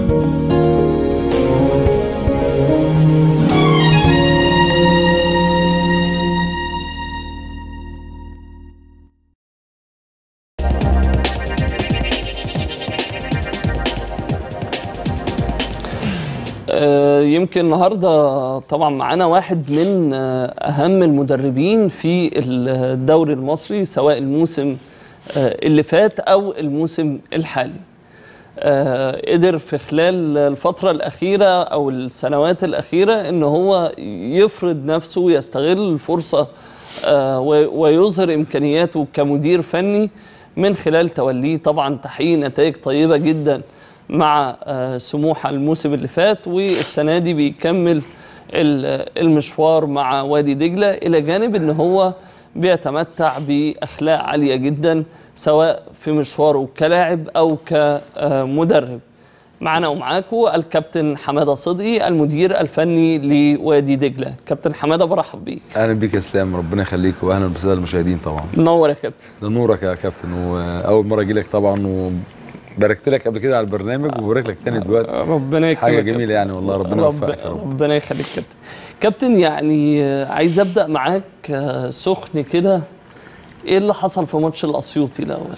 آه، يمكن النهارده طبعا معانا واحد من آه، اهم المدربين في الدوري المصري سواء الموسم آه، اللي فات او الموسم الحالي آه، قدر في خلال الفترة الأخيرة أو السنوات الأخيرة إن هو يفرض نفسه ويستغل الفرصة آه، و- ويظهر إمكانياته كمدير فني من خلال توليه طبعا تحقيق نتائج طيبة جدا مع آه، سموحة الموسم اللي فات والسنة دي بيكمل ال- المشوار مع وادي دجلة إلى جانب إن هو بيتمتع بأخلاق عالية جدا سواء في مشواره كلاعب أو كمدرب معنا ومعاكم الكابتن حمادة صدقي المدير الفني لوادي دجلة كابتن حمادة برحب بيك اهلا بيك يا اسلام ربنا يخليك واهلا بالساده المشاهدين طبعا منور يا كابتن ده نورك يا كابتن واول مره اجي لك طبعا وباركت لك قبل كده على البرنامج وبارك لك تاني دلوقتي ربنا يكرمك حاجه يا جميله كابتن. يعني والله ربنا رب يوفقك يا رب ربنا يخليك كابتن كابتن يعني آه، عايز ابدا معاك آه، سخن كده ايه اللي حصل في ماتش الاسيوطي الاول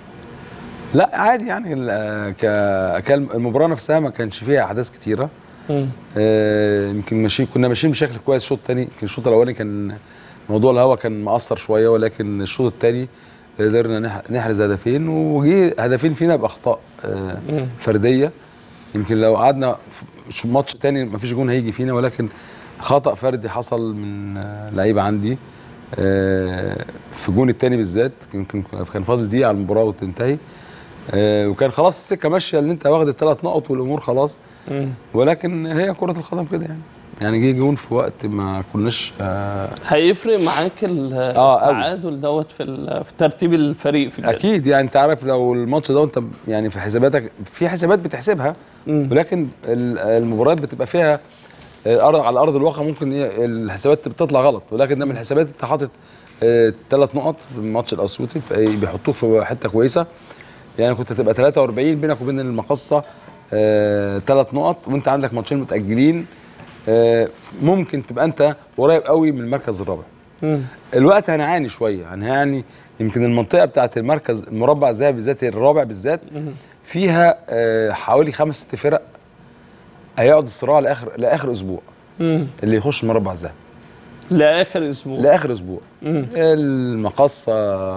لا عادي يعني ال- ك كالم- المباراه نفسها ما كانش فيها احداث كتيره مم. آه، يمكن ماشيين كنا ماشيين بشكل كويس الشوط الثاني يمكن الشوط الاولاني كان موضوع الهوا كان مأثر شويه ولكن الشوط الثاني قدرنا نح- نحرز هدفين وجي هدفين فينا باخطاء آه، مم. فرديه يمكن لو قعدنا في ماتش تاني مفيش جون هيجي فينا ولكن خطأ فردي حصل من آه، لعيبه عندي آه، في الجون التاني بالذات يمكن كان فاضل دقيقه على المباراه وتنتهي آه، وكان خلاص السكه ماشيه اللي انت واخد الثلاث نقط والامور خلاص مم. ولكن هي كره القدم كده يعني يعني جه جون في وقت ما كناش آه هيفرق معاك ال- آه، أوي. التعادل دوت في ال- في ترتيب الفريق في الجدول. اكيد يعني انت عارف لو الماتش ده انت يعني في حساباتك في حسابات بتحسبها مم. ولكن ال- المباريات بتبقى فيها الارض على ارض الواقع ممكن هي الحسابات بتطلع غلط ولكن ده من الحسابات انت حاطط ثلاث نقط في الماتش الاسيوطي في- بيحطوك في حته كويسه يعني كنت هتبقى 43 بينك وبين المقصه ثلاث نقط وانت عندك ماتشين متاجلين آه، ممكن تبقى انت قريب قوي من المركز الرابع مم. الوقت هنعاني شويه هنعاني يمكن المنطقه بتاعت المركز المربع الذهبي بالذات الرابع بالذات فيها آه، حوالي خمس ست فرق هيقعد الصراع لاخر لاخر اسبوع مم. اللي يخش المربع الذهبي لاخر اسبوع لاخر اسبوع مم. المقصه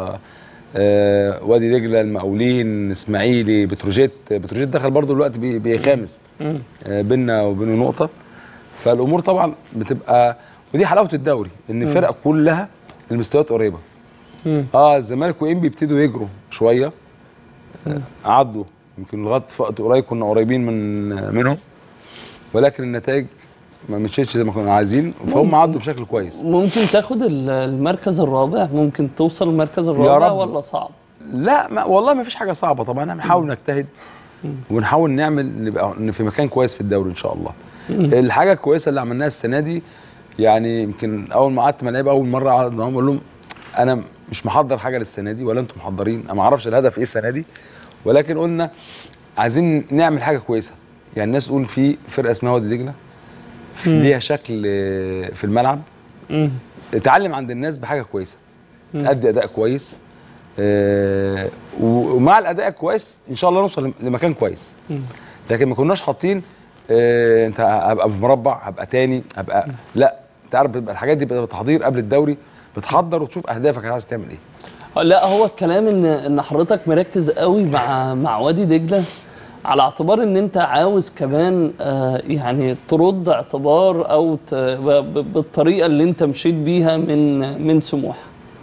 آه، وادي دجله المقاولين اسماعيلي بتروجيت بتروجيت دخل برضو الوقت بي- بيخامس مم. آه، بيننا وبينه نقطه فالامور طبعا بتبقى ودي حلاوه الدوري ان الفرق كلها المستويات قريبه مم. اه الزمالك وانبي بيبتدوا يجروا شويه آه، عدوا يمكن لغايه في وقت قريب كنا قريبين من منهم ولكن النتائج ما مشيتش زي ما كنا عايزين فهم عدوا بشكل كويس ممكن تاخد ال- المركز الرابع ممكن توصل المركز الرابع رب. ولا صعب لا ما والله ما فيش حاجه صعبه طبعا احنا بنحاول نجتهد ونحاول نعمل نبقى ن- في مكان كويس في الدوري ان شاء الله الحاجه الكويسه اللي عملناها السنه دي يعني يمكن اول ما قعدت مع اللعيبه اول مره اقعد معاهم اقول لهم انا مش محضر حاجه للسنه دي ولا انتم محضرين انا ما اعرفش الهدف ايه السنه دي ولكن قلنا عايزين نعمل حاجه كويسه يعني الناس تقول في فرقه اسمها وادي دجله ليها شكل آه، في الملعب مم. اتعلم عند الناس بحاجه كويسه تأدي اداء كويس آه، ومع الاداء الكويس ان شاء الله نوصل لمكان كويس لكن ما كناش حاطين آه، انت هبقى في مربع هبقى تاني هبقى لا انت عارف بيبقى الحاجات دي بتبقى تحضير قبل الدوري بتحضر وتشوف اهدافك عايز تعمل ايه لا هو الكلام ان ان حضرتك مركز قوي مع مع وادي دجله على اعتبار ان انت عاوز كمان آه يعني ترد اعتبار او ت- ب- ب- بالطريقه اللي انت مشيت بيها من من سموحه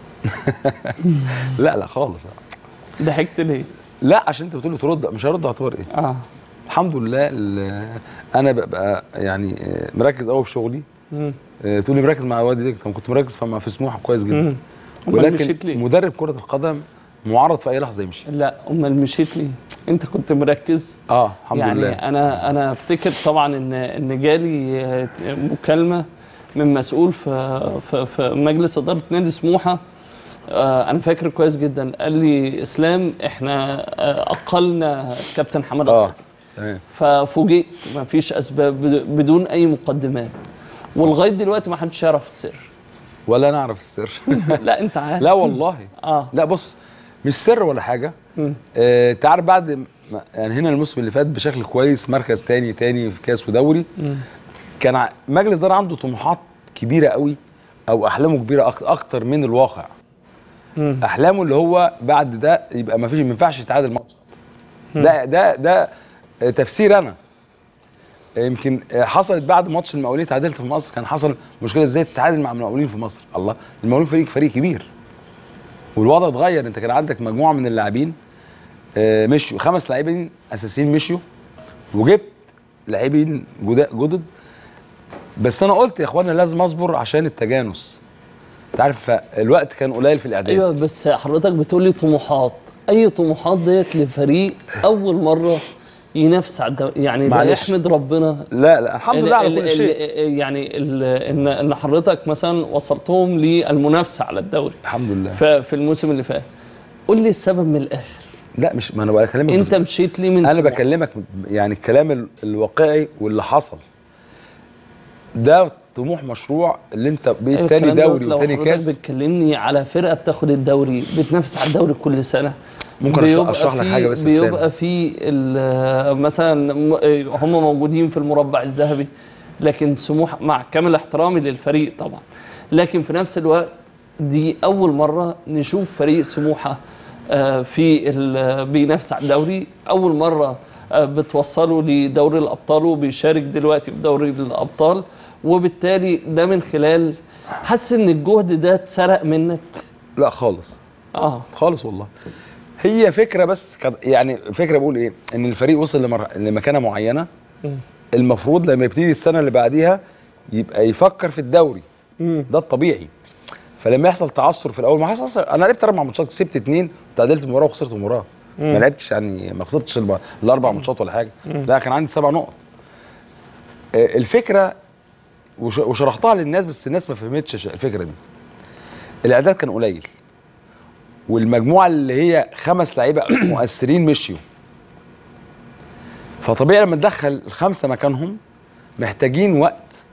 لا لا خالص ضحكت ليه؟ لا عشان انت بتقول لي ترد مش هرد اعتبار ايه اه الحمد لله ال- انا ببقى يعني آه، مركز قوي في شغلي مم. آه، تقول لي مركز مع وادي دجله طب كنت مركز في في سموحه كويس جدا مم. امال مشيت ولكن ليه؟ مدرب كره القدم معرض في اي لحظه يمشي لا امال مشيت ليه؟ انت كنت مركز اه الحمد يعني لله انا انا افتكر طبعا ان ان جالي آه، مكالمه من مسؤول في في, في مجلس اداره نادي سموحه آه، انا فاكر كويس جدا قال لي اسلام احنا آه، اقلنا كابتن حماده اه صدقي تمام ففوجئت ما فيش اسباب بد- بدون اي مقدمات ولغايه دلوقتي ما حدش يعرف السر ولا نعرف السر لا انت عارف لا والله اه لا بص مش سر ولا حاجه مم. آه تعرف بعد ما يعني هنا الموسم اللي فات بشكل كويس مركز تاني تاني في كاس ودوري مم. كان ع- مجلس ده عنده طموحات كبيره قوي او احلامه كبيره أك- اكتر من الواقع مم. احلامه اللي هو بعد ده يبقى ما فيش ما ينفعش يتعادل ماتش ده ده ده آه، تفسير انا آه، يمكن آه، حصلت بعد ماتش المقاولين تعادلت في مصر كان حصل مشكله ازاي تتعادل مع المقاولين في مصر الله المقاولين فريق فريق كبير والوضع اتغير انت كان عندك مجموعه من اللاعبين آه، مشوا خمس لاعبين اساسيين مشوا وجبت لاعبين جدا- جدد بس انا قلت يا اخوانا لازم اصبر عشان التجانس انت عارف الوقت كان قليل في الاعداد ايوه بس حضرتك بتقول لي طموحات اي طموحات ديت لفريق اول مره ينافس على الدوري يعني ده معلش. يحمد ربنا لا لا الحمد ال- لله على ال- كل ال- شيء يعني ال- ان ان حضرتك مثلا وصلتهم للمنافسه على الدوري الحمد لله ف- في الموسم اللي فات قول لي السبب من الاخر لا مش ما انا بكلمك انت مشيت ليه من انا سموحة؟ بكلمك يعني الكلام ال- الواقعي واللي حصل ده طموح مشروع اللي انت بقيت أيوة تاني الكلام دوت دوري لو وتاني حضرتك كاس بتكلمني على فرقه بتاخد الدوري بتنافس على الدوري كل سنه ممكن أش- بيبقى أشرح لك في- حاجة بس استنى. بيبقى في ال- مثلا م- هم موجودين في المربع الذهبي لكن سموح مع كامل احترامي للفريق طبعا لكن في نفس الوقت دي اول مره نشوف فريق سموحه آه، في ال- بينافس على الدوري اول مره آه، بتوصله لدوري الابطال وبيشارك دلوقتي في دوري الابطال وبالتالي ده من خلال حاسس ان الجهد ده اتسرق منك لا خالص اه خالص والله هي فكره بس كد- يعني فكره بقول ايه ان الفريق وصل لمر... لمكانه معينه المفروض لما يبتدي السنه اللي بعديها يبقى يفكر في الدوري ده الطبيعي فلما يحصل تعثر في الاول ما حصل انا لعبت اربع ماتشات كسبت اثنين وتعادلت مباراه وخسرت مباراه ما لعبتش يعني ما خسرتش الب- الاربع ماتشات ولا حاجه لا كان عندي سبع نقط آه، الفكره وش- وشرحتها للناس بس الناس ما فهمتش الفكره دي الاعداد كان قليل والمجموعه اللي هي خمس لعيبه مؤثرين مشيوا فطبيعي لما تدخل الخمسه مكانهم محتاجين وقت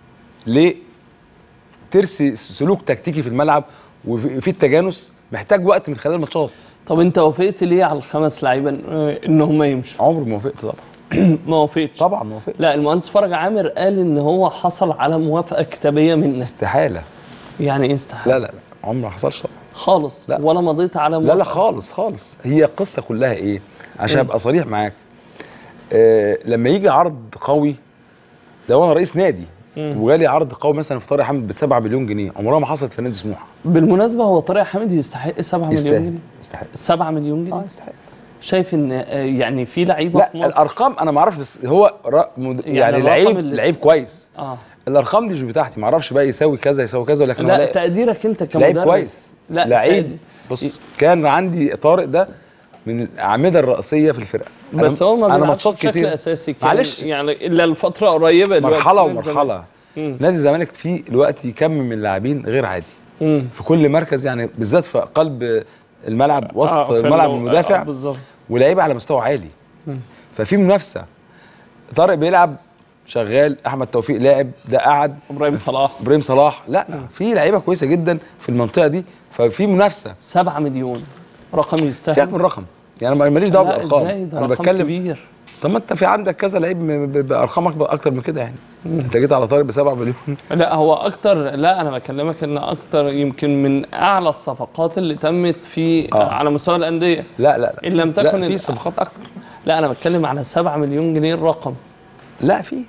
لترسي سلوك تكتيكي في الملعب وفي في التجانس محتاج وقت من خلال الماتشات طب انت وافقت ليه على الخمس لعيبه آه، ان هم يمشوا عمري ما وافقت طبعا ما وافقتش طبعا ما وافقت لا المهندس فرج عامر قال ان هو حصل على موافقه كتابيه منك استحاله يعني ايه استحاله لا لا لا عمري ما حصلش طبعا خالص لا. ولا مضيت على لا موافقه لا خالص خالص هي القصه كلها ايه عشان ابقى صريح معاك آه لما يجي عرض قوي لو انا رئيس نادي وجالي عرض قوي مثلا في طارق حامد ب 7 مليون جنيه عمرها ما حصلت في نادي سموحه بالمناسبه هو طارق حامد يستحق 7 مليون يستاهل جنيه يستحق 7 مليون جنيه اه يستحق شايف ان آه، يعني في لعيبه لا في مصر الارقام انا ما اعرفش بس هو را مد... يعني يعني, الرقم لعيب اللي- لعيب كويس اه الارقام دي مش بتاعتي ما اعرفش بقى يساوي كذا يساوي كذا لكن هو لا لا- تقديرك انت كمدرب لعيب كويس لا لعيب تقدير. بص كان عندي طارق ده من الاعمده الرئيسيه في الفرقه بس أنا- هو ما انا بيلعبش ماتشات بشكل كتير اساسي كان معلش يعني الا الفتره قريبه دلوقتي مرحله كمان زمان. ومرحله نادي الزمالك فيه دلوقتي كم من اللاعبين غير عادي مم. في كل مركز يعني بالذات في قلب الملعب وسط آه، في الملعب ال- المدافع آه، بالظبط ولاعيبه على مستوى عالي ففي منافسه طارق بيلعب شغال احمد توفيق لاعب ده قعد ابراهيم صلاح ابراهيم صلاح لا في لعيبه كويسه جدا في المنطقه دي ففي منافسه 7 مليون رقم سيبك يستاهل من الرقم يعني أنا ماليش دعوه لا بالارقام ازاي ده انا رقم بتكلم كبير طب ما انت في عندك كذا لعيب م- ب- بارقام اكبر اكتر من كده يعني انت جيت على طارق ب 7 مليون لا هو اكتر لا انا بكلمك ان اكتر يمكن من اعلى الصفقات اللي تمت في آه. على مستوى الانديه لا لا لا إن لم تكن لا في ال- صفقات اكتر لا انا بتكلم على 7 مليون جنيه الرقم لا في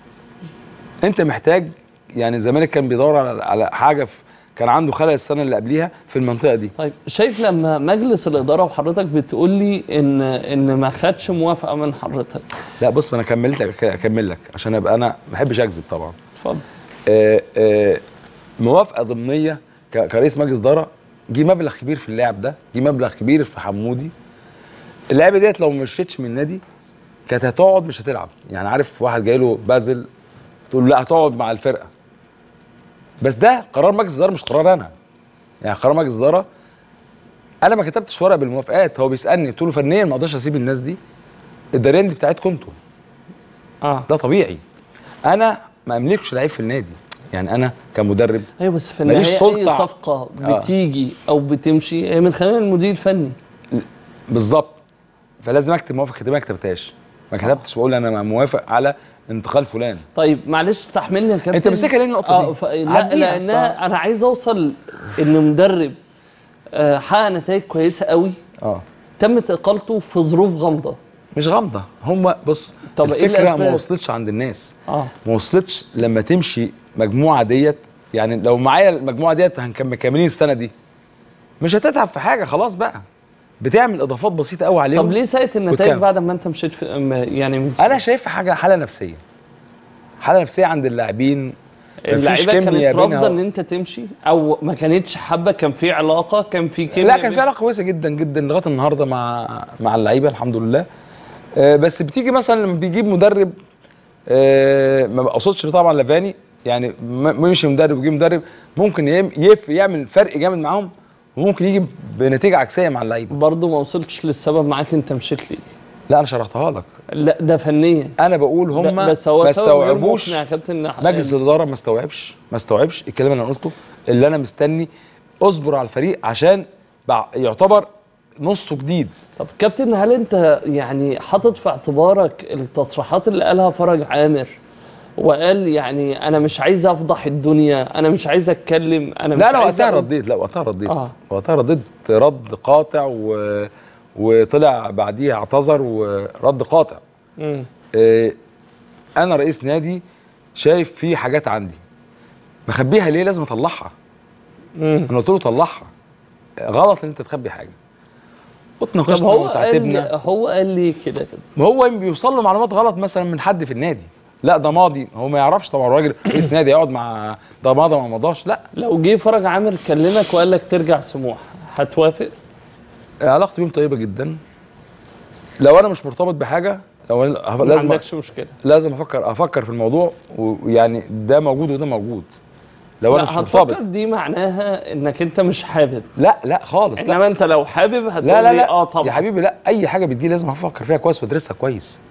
انت محتاج يعني الزمالك كان بيدور على على حاجه في كان عنده خلل السنه اللي قبليها في المنطقه دي طيب شايف لما مجلس الاداره وحضرتك بتقول لي ان ان ما خدش موافقه من حضرتك لا بص ما انا كملت لك اكمل لك عشان ابقى انا ما بحبش اكذب طبعا اتفضل آه، آه، موافقه ضمنيه ك- كرئيس مجلس اداره جه مبلغ كبير في اللاعب ده جه مبلغ كبير في حمودي اللعيبه ديت لو ما مشيتش من النادي كانت هتقعد مش هتلعب يعني عارف واحد جاي له بازل تقول له لا هتقعد مع الفرقه بس ده قرار مجلس اداره مش قرار انا يعني قرار مجلس اداره انا ما كتبتش ورقه بالموافقات هو بيسالني قلت له فنيا ما اقدرش اسيب الناس دي الدارين دي بتاعتكم انتوا اه ده طبيعي انا ما املكش لعيب في النادي يعني انا كمدرب ايوه بس في ماليش النهايه اي سلطة. صفقه آه. بتيجي او بتمشي هي من خلال المدير الفني بالظبط فلازم اكتب موافق كتابيه ما كتبتهاش ما كتبتش بقول انا موافق على انتقال فلان طيب معلش استحملني يا كابتن أنت ماسكها ليه النقطة اه دي؟ ف... لا عديها لانها انا عايز اوصل ان مدرب آه، حقق نتائج كويسه قوي اه تمت اقالته في ظروف غامضه مش غامضه هم بص طب طب إيه الفكره الأسباب؟ ما وصلتش عند الناس اه ما وصلتش لما تمشي مجموعه ديت يعني لو معايا المجموعه ديت هنكمل كاملين السنه دي مش هتتعب في حاجه خلاص بقى بتعمل اضافات بسيطه قوي عليهم طب ليه ساءت النتائج وتكمل. بعد ما انت مشيت في أم- يعني من انا شايف حاجه حاله نفسيه حاله نفسيه عند اللاعبين مفيش اللعيبه كيمياء كانت رافضه بينها- ان انت تمشي او ما كانتش حابه كان في علاقه كان في كيمياء لا كان بين- في علاقه كويسه جدا جدا لغايه النهارده مع مع اللعيبه الحمد لله آه، بس بتيجي مثلا لما بيجيب مدرب آه، ما بقصدش طبعا لافاني يعني م- مشي مدرب ويجيب مدرب ممكن يم- يف يعمل فرق جامد معاهم وممكن يجي بنتيجه عكسيه مع اللعيبه برضه ما وصلتش للسبب معاك انت مشيت ليه لا انا شرحتها لك لا ده فنيا انا بقول هم ب- بس هو ما سبب غير استوعبوش مقنع يا كابتن مجلس الاداره ما استوعبش ما استوعبش الكلام اللي انا قلته اللي انا مستني اصبر على الفريق عشان بع- يعتبر نصه جديد طب كابتن هل انت يعني حاطط في اعتبارك التصريحات اللي قالها فرج عامر وقال يعني انا مش عايز افضح الدنيا انا مش عايز اتكلم انا مش لا انا عايز وقتها أقول- رديت لا وقتها رديت آه. وقتها رديت رد قاطع و... وطلع بعديها اعتذر ورد قاطع مم. آه، انا رئيس نادي شايف في حاجات عندي مخبيها ليه لازم اطلعها مم. انا قلت له طلعها غلط ان انت تخبي حاجه طب واتناقشنا هو وتعاتبنا قال هو قال لي كده كده ما هو بيوصل له معلومات غلط مثلا من حد في النادي لا ده ماضي هو ما يعرفش طبعا راجل رئيس نادي يقعد مع ده ماضي ما مضاش لا لو جه فرج عامر كلمك وقال لك ترجع سموحه هتوافق علاقتي بيهم طيبه جدا لو انا مش مرتبط بحاجه لو أنا ما لازم عندكش مشكله لازم افكر افكر في الموضوع ويعني ده موجود وده موجود لو انا مش لا هتفكر مرتبط دي معناها انك انت مش حابب لا لا خالص لا انما انت لو حابب هتقول لا لا, لي لا. اه طبعا يا حبيبي لا اي حاجه بتجي لازم افكر فيها كويس وادرسها كويس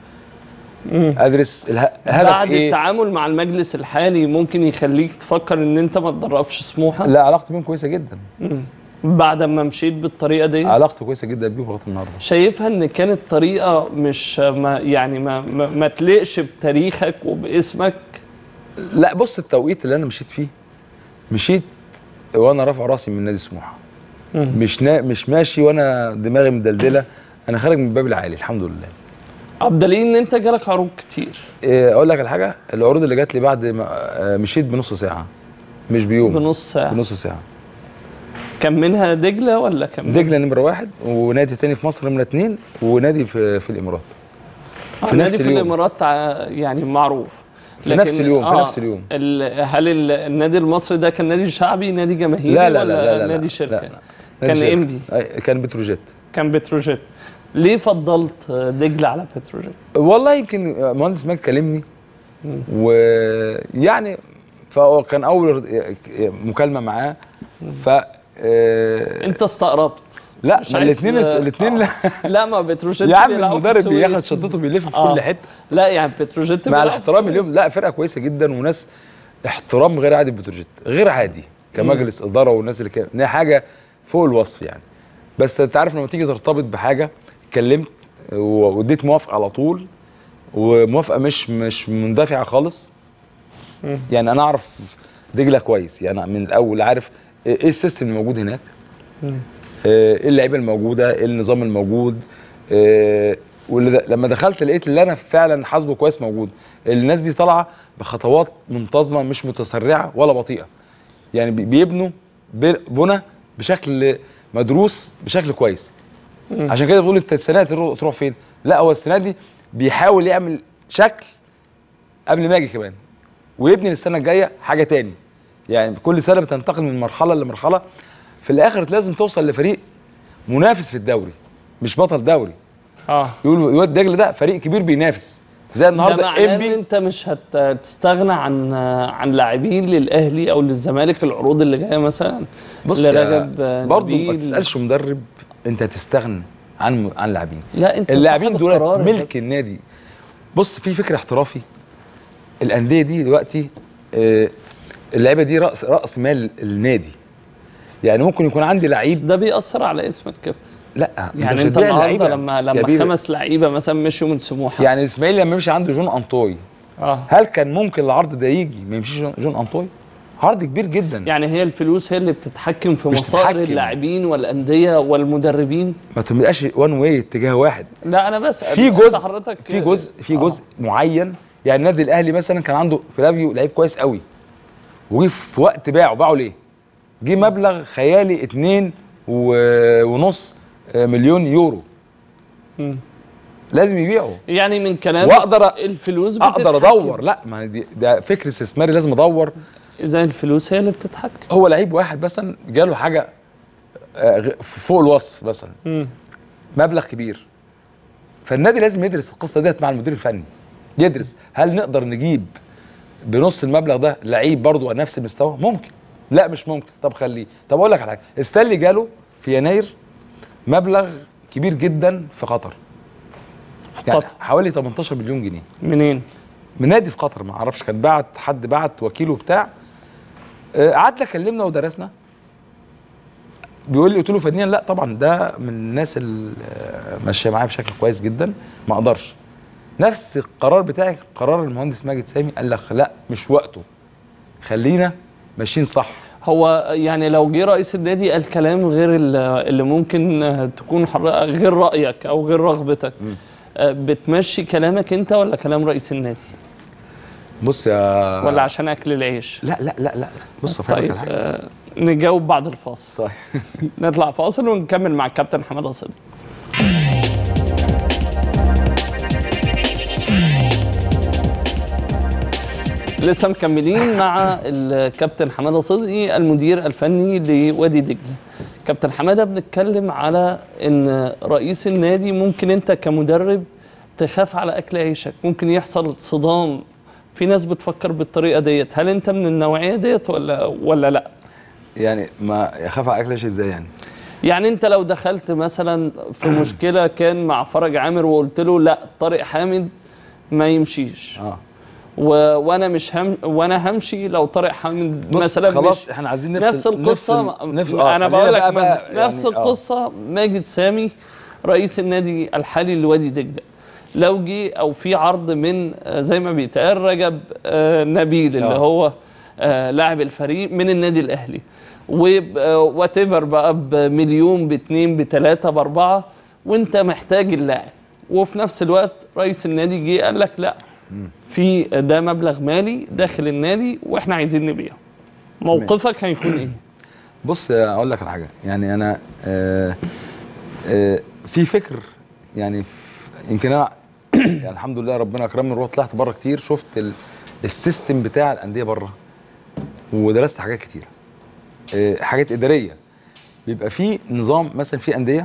ادرس اله- الهدف بعد ايه التعامل مع المجلس الحالي ممكن يخليك تفكر ان انت ما تدربش سموحه لا علاقتي بيهم كويسه جدا بعد ما مشيت بالطريقه دي علاقتي كويسه جدا بيهم لغايه النهارده شايفها ان كانت طريقه مش ما يعني ما ما, ما تليقش بتاريخك وباسمك لا بص التوقيت اللي انا مشيت فيه مشيت وانا رافع راسي من نادي سموحه مش نا... مش ماشي وانا دماغي مدلدله انا خارج من الباب العالي الحمد لله بدليل ان انت جالك عروض كتير إيه، اقول لك على حاجه العروض اللي جات لي بعد ما آه، مشيت بنص ساعه مش بيوم بنص ساعه بنص ساعه كان منها دجله ولا كان منها- دجله نمره واحد ونادي تاني في مصر نمره اتنين ونادي في, في الامارات آه، في نادي نفس في اليوم. الامارات ع- يعني معروف في نفس اليوم، في نفس اليوم. ال- هل ال- النادي المصري ده كان نادي شعبي نادي جماهيري لا لا ولا لا لا لا نادي لا شركه لا لا. كان نادي شركة. إنبي. أي- كان بتروجيت كان بتروجيت ليه فضلت دجله على بتروجيت والله يمكن مهندس ماجد كلمني ويعني فكان اول مكالمه معاه ف آه، انت استقربت لا مش ما عايز- الاثنين الاثنين لا لا ما بتروجيت يا عم بيلعبوا في المدرب بياخد السويس. شنطته بيلف في آه. كل حته لا يعني بتروجيت مع بيلعب في الاحترام اليوم السويس. لا فرقه كويسه جدا وناس احترام غير عادي بتروجيت غير عادي كمجلس اداره والناس اللي كان إن هي حاجه فوق الوصف يعني بس انت عارف لما تيجي ترتبط بحاجه اتكلمت و- واديت موافقه على طول وموافقه مش مش مندفعه خالص يعني انا اعرف دجله كويس يعني من الاول عارف ايه السيستم الموجود هناك آه، ايه اللعيبه الموجوده ايه النظام الموجود آه، واللي د- لما دخلت لقيت اللي انا فعلا حاسبه كويس موجود الناس دي طالعه بخطوات منتظمه مش متسرعه ولا بطيئه يعني بي- بيبنوا ب- بنى بشكل مدروس بشكل كويس عشان كده بقول انت السنه دي تروح تروح فين لا هو السنه دي بيحاول يعمل شكل قبل ما اجي كمان ويبني للسنه الجايه حاجه تاني يعني كل سنه بتنتقل من مرحله لمرحله في الاخر لازم توصل لفريق منافس في الدوري مش بطل دوري اه يقولوا يود دجله ده فريق كبير بينافس زي ده النهارده معناه ان انبي انت مش هتستغنى عن عن لاعبين للاهلي او للزمالك العروض اللي جايه مثلا بص لرجب يا- برضه ما نبيل. تسالش مدرب انت هتستغنى عن عن لاعبين لا انت اللاعبين صاحب دول القرار يا ملك النادي بص في فكر احترافي الانديه دي دلوقتي آه، اللعيبه دي راس راس مال النادي يعني ممكن يكون عندي بس لعيب ده بيأثر على اسمك كابتن لا يعني مش انت هتبيع النهارده اللعيبة. لما يا لما بيبي. خمس لعيبه مثلا مشوا من سموحه يعني اسماعيل لما يمشي عنده جون انطوي اه هل كان ممكن العرض ده يجي ما يمشيش جون- جون انطوي عرض كبير جدا يعني هي الفلوس هي اللي بتتحكم في مش مصائر تتحكم. اللاعبين والانديه والمدربين ما تبقاش وان واي اتجاه واحد لا انا بسال في أنت جزء حضرتك في جزء في آه. جزء معين يعني النادي الاهلي مثلا كان عنده فلافيو لعيب كويس قوي وجي في وقت باعه باعه ليه؟ جه مبلغ خيالي اتنين و- ونص مليون يورو مم. لازم يبيعه يعني من كلام وأقدر أ- الفلوس اقدر بتتحكم. ادور لا ما دي ده فكر استثماري لازم ادور اذا الفلوس هي اللي بتتحكم هو لعيب واحد مثلا جاله حاجه آه، غ- فوق الوصف مثلا مم. مبلغ كبير فالنادي لازم يدرس القصه ديت مع المدير الفني يدرس هل نقدر نجيب بنص المبلغ ده لعيب برضه على نفس المستوى ممكن لا مش ممكن طب خليه طب اقول لك على حاجه استانلي جاله في يناير مبلغ كبير جدا في قطر يعني قطر. حوالي 18 مليون جنيه منين؟ من نادي في قطر ما اعرفش كان بعت حد بعت وكيله بتاع آه، قعدنا كلمنا ودرسنا بيقول لي قلت له فنيا لا طبعا ده من الناس اللي آه، ماشيه معايا بشكل كويس جدا ما اقدرش نفس القرار بتاعي قرار المهندس ماجد سامي قال لك لا مش وقته خلينا ماشيين صح هو يعني لو جه رئيس النادي قال كلام غير ال- اللي ممكن آه، تكون حر- غير رايك او غير رغبتك آه، بتمشي كلامك انت ولا كلام رئيس النادي بص يا ولا عشان اكل العيش لا لا لا لا بص افهمك طيب على حاجه آه، نجاوب بعد الفاصل طيب نطلع فاصل ونكمل مع الكابتن حماده صدقي لسه مكملين مع الكابتن حماده صدقي المدير الفني لوادي دجله كابتن حماده بنتكلم على ان رئيس النادي ممكن انت كمدرب تخاف على اكل عيشك ممكن يحصل صدام في ناس بتفكر بالطريقه ديت هل انت من النوعيه ديت ولا ولا لا يعني ما يخاف على اكل عيش ازاي يعني يعني انت لو دخلت مثلا في مشكله كان مع فرج عامر وقلت له لا طارق حامد ما يمشيش اه و... وانا مش هم وانا همشي لو طارق حامد بص مثلا خلاص مش احنا عايزين نفس نفس القصه نفس, نفس آه انا خلينا بقول لك بقى ما- بقى يعني نفس آه. القصه ماجد سامي رئيس النادي الحالي لوادي دجله لو جه او في عرض من آه، زي ما بيتقال رجب آه، نبيل اللي آه. هو آه، لاعب الفريق من النادي الاهلي وات ايفر بقى بمليون باتنين بتلاته باربعه وانت محتاج اللاعب وفي نفس الوقت رئيس النادي جه قال لك لا في ده مبلغ مالي داخل النادي واحنا عايزين نبيعه موقفك هيكون ايه؟ بص آه، اقول لك على حاجه يعني انا آه آه في فكر يعني ف- يمكن انا يعني الحمد لله ربنا اكرمني رحت طلعت بره كتير شفت ال- السيستم بتاع الانديه بره ودرست حاجات كتير آه حاجات اداريه بيبقى في نظام مثلا في انديه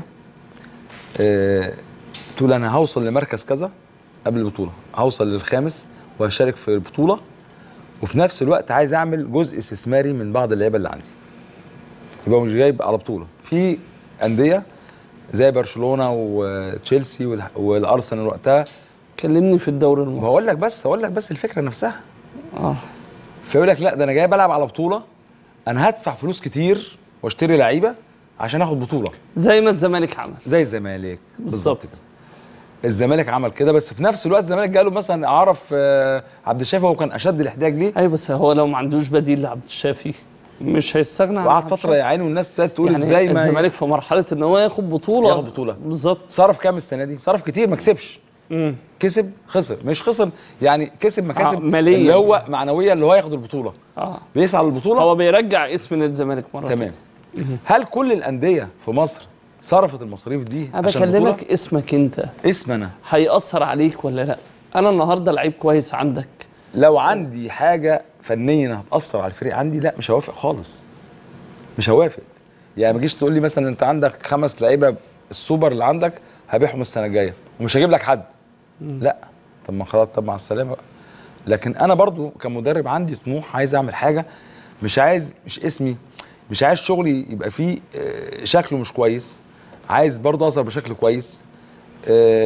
آه تقول انا هوصل لمركز كذا قبل البطوله هوصل للخامس وهشارك في البطوله وفي نفس الوقت عايز اعمل جزء استثماري من بعض اللعيبه اللي عندي يبقى مش جايب على بطوله في انديه زي برشلونه وتشيلسي والح- والارسنال وقتها كلمني في الدوري المصري بقول لك بس اقول لك بس الفكره نفسها اه فيقول لك لا ده انا جاي بلعب على بطوله انا هدفع فلوس كتير واشتري لعيبه عشان اخد بطوله زي ما الزمالك عمل زي الزمالك بالظبط. كده الزمالك عمل كده بس في نفس الوقت الزمالك جاله مثلا اعرف آه، عبد الشافي هو كان اشد الاحتياج ليه ايوه بس هو لو ما عندوش بديل لعبد الشافي مش هيستغنى عن وقعد عبد فتره يا عيني والناس ابتدت تقول يعني ازاي ما الزمالك في مرحله ان هو ياخد بطوله ياخد بطولة. بالظبط صرف كام السنه دي صرف كتير ما كسبش مم. كسب خسر مش خسر يعني كسب مكاسب آه، مالية. اللي هو معنويه اللي هو ياخد البطوله اه بيسعى للبطوله هو بيرجع اسم نادي الزمالك مره تمام هل كل الانديه في مصر صرفت المصاريف دي انا عشان بكلمك بطوله اسمك انت اسم انا هيأثر عليك ولا لا انا النهارده لعيب كويس عندك لو عندي حاجه فنيه هتاثر على الفريق عندي لا مش هوافق خالص مش هوافق يعني ما تجيش تقول لي مثلا انت عندك خمس لعيبه السوبر اللي عندك هبيعهم السنه الجايه ومش هجيب لك حد لا طب ما خلاص طب مع السلامه بقى لكن انا برضو كمدرب عندي طموح عايز اعمل حاجه مش عايز مش اسمي مش عايز شغلي يبقى فيه آه، شكله مش كويس عايز برضو اظهر بشكل كويس آه،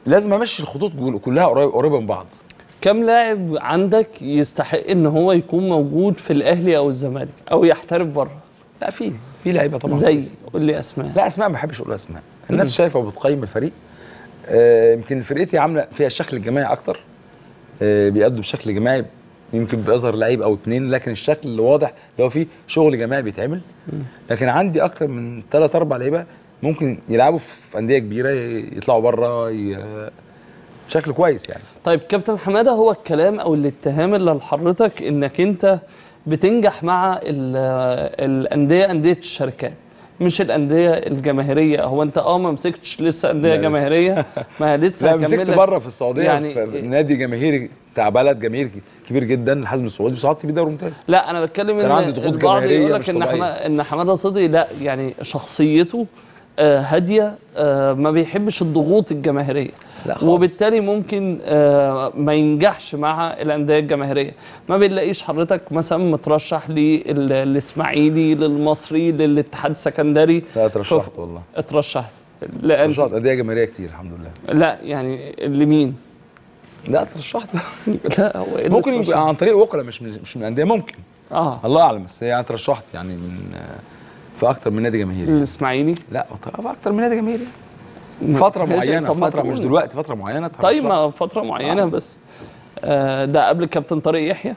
لازم امشي الخطوط جول- كلها قريب- قريبه من بعض كم لاعب عندك يستحق ان هو يكون موجود في الاهلي او الزمالك او يحترف بره لا في في لعيبه طبعا زي كويسة. قول لي اسماء لا اسماء ما بحبش اقول اسماء الناس شايفه وبتقيم الفريق آه، يمكن فرقتي عامله فيها الشكل الجماعي اكتر آه، بيأدوا بشكل جماعي يمكن بيظهر لعيب او اتنين لكن الشكل اللي واضح اللي هو فيه شغل جماعي بيتعمل لكن عندي اكتر من ثلاث اربع لعيبه ممكن يلعبوا في انديه كبيره يطلعوا بره ي... بشكل كويس يعني طيب كابتن حماده هو الكلام او الاتهام اللي لحضرتك انك انت بتنجح مع ال- الانديه انديه الشركات مش الانديه الجماهيريه هو انت اه ما مسكتش لسه انديه لا لسه. جماهيريه ما لسه لا هكمل مسكت لك. بره في السعوديه يعني يعني في نادي جماهيري بتاع بلد جماهيري كبير جدا الحزم السعودي وصعدت بيه دوري ممتاز لا انا بتكلم كان ان عندي ضغوط البعض جماهيرية يقول لك مش ان طبيعية. حما ان حماده صدقي لا يعني شخصيته آه، هاديه آه، ما بيحبش الضغوط الجماهيريه لا خالص. وبالتالي ممكن آه، ما ينجحش مع الانديه الجماهيريه ما بنلاقيش حضرتك مثلا مترشح للاسماعيلي للمصري للاتحاد السكندري لا اترشحت والله اترشحت لأن اترشحت انديه جماهيريه كتير الحمد لله لا يعني لمين لا اترشحت لا هو إيه اللي ممكن اترشح؟ يبقى عن طريق وكلاء مش من مش من الانديه ممكن اه الله اعلم بس يعني اترشحت يعني من في اكتر من نادي جماهيري الاسماعيلي لا في اكتر من نادي جماهيري فتره ماشي، معينه طب ما فتره مش تقول. دلوقتي فتره معينه طيب اترشحت. ما فترة معينة بس آه ده قبل كابتن طارق يحيى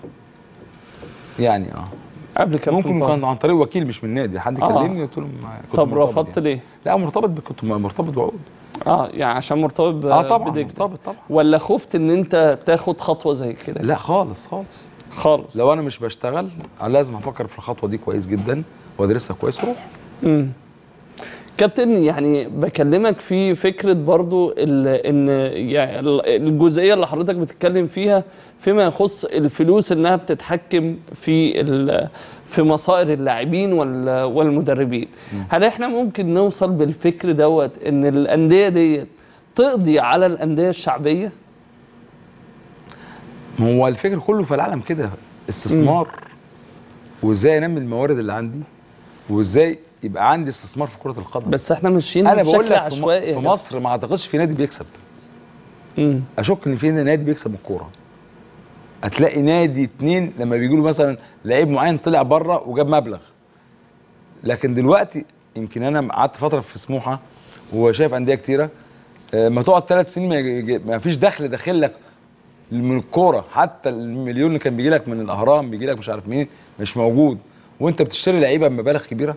يعني اه قبل كابتن ممكن طارق كان عن طريق وكيل مش من نادي حد آه. كلمني قلت له ما- كنت طب مرتبط رفضت يعني. ليه؟ لا مرتبط ب- كنت مرتبط بعقود اه يعني عشان مرتبط ب- اه طبعا بدجلة. مرتبط طبعا ولا خفت ان انت تاخد خطوة زي كده لا خالص خالص خالص لو انا مش بشتغل لازم افكر في الخطوه دي كويس جدا وادرسها كويس واروح مم. كابتن يعني بكلمك في فكرة برضو ال- ان يعني ال- الجزئية اللي حضرتك بتتكلم فيها فيما يخص الفلوس انها بتتحكم في ال- في مصائر اللاعبين وال- والمدربين هل احنا ممكن نوصل بالفكر دوت ان الاندية ديت تقضي على الاندية الشعبية ما هو الفكر كله في العالم كده استثمار وازاي انمي الموارد اللي عندي وازاي يبقى عندي استثمار في كره القدم بس احنا ماشيين انا بقول بشكل لك في, م- عشوائي يا في جماعة. مصر ما اعتقدش في نادي بيكسب مم. اشك ان في نادي بيكسب الكوره هتلاقي نادي اتنين لما بيجوا له مثلا لعيب معين طلع بره وجاب مبلغ لكن دلوقتي يمكن انا قعدت فتره في سموحه وشايف انديه كتيره آه، ما تقعد ثلاث سنين ما, يجي- ما فيش دخل داخل لك من الكوره حتى المليون اللي كان بيجي لك من الاهرام بيجي لك مش عارف مين مش موجود وانت بتشتري لعيبه بمبالغ كبيره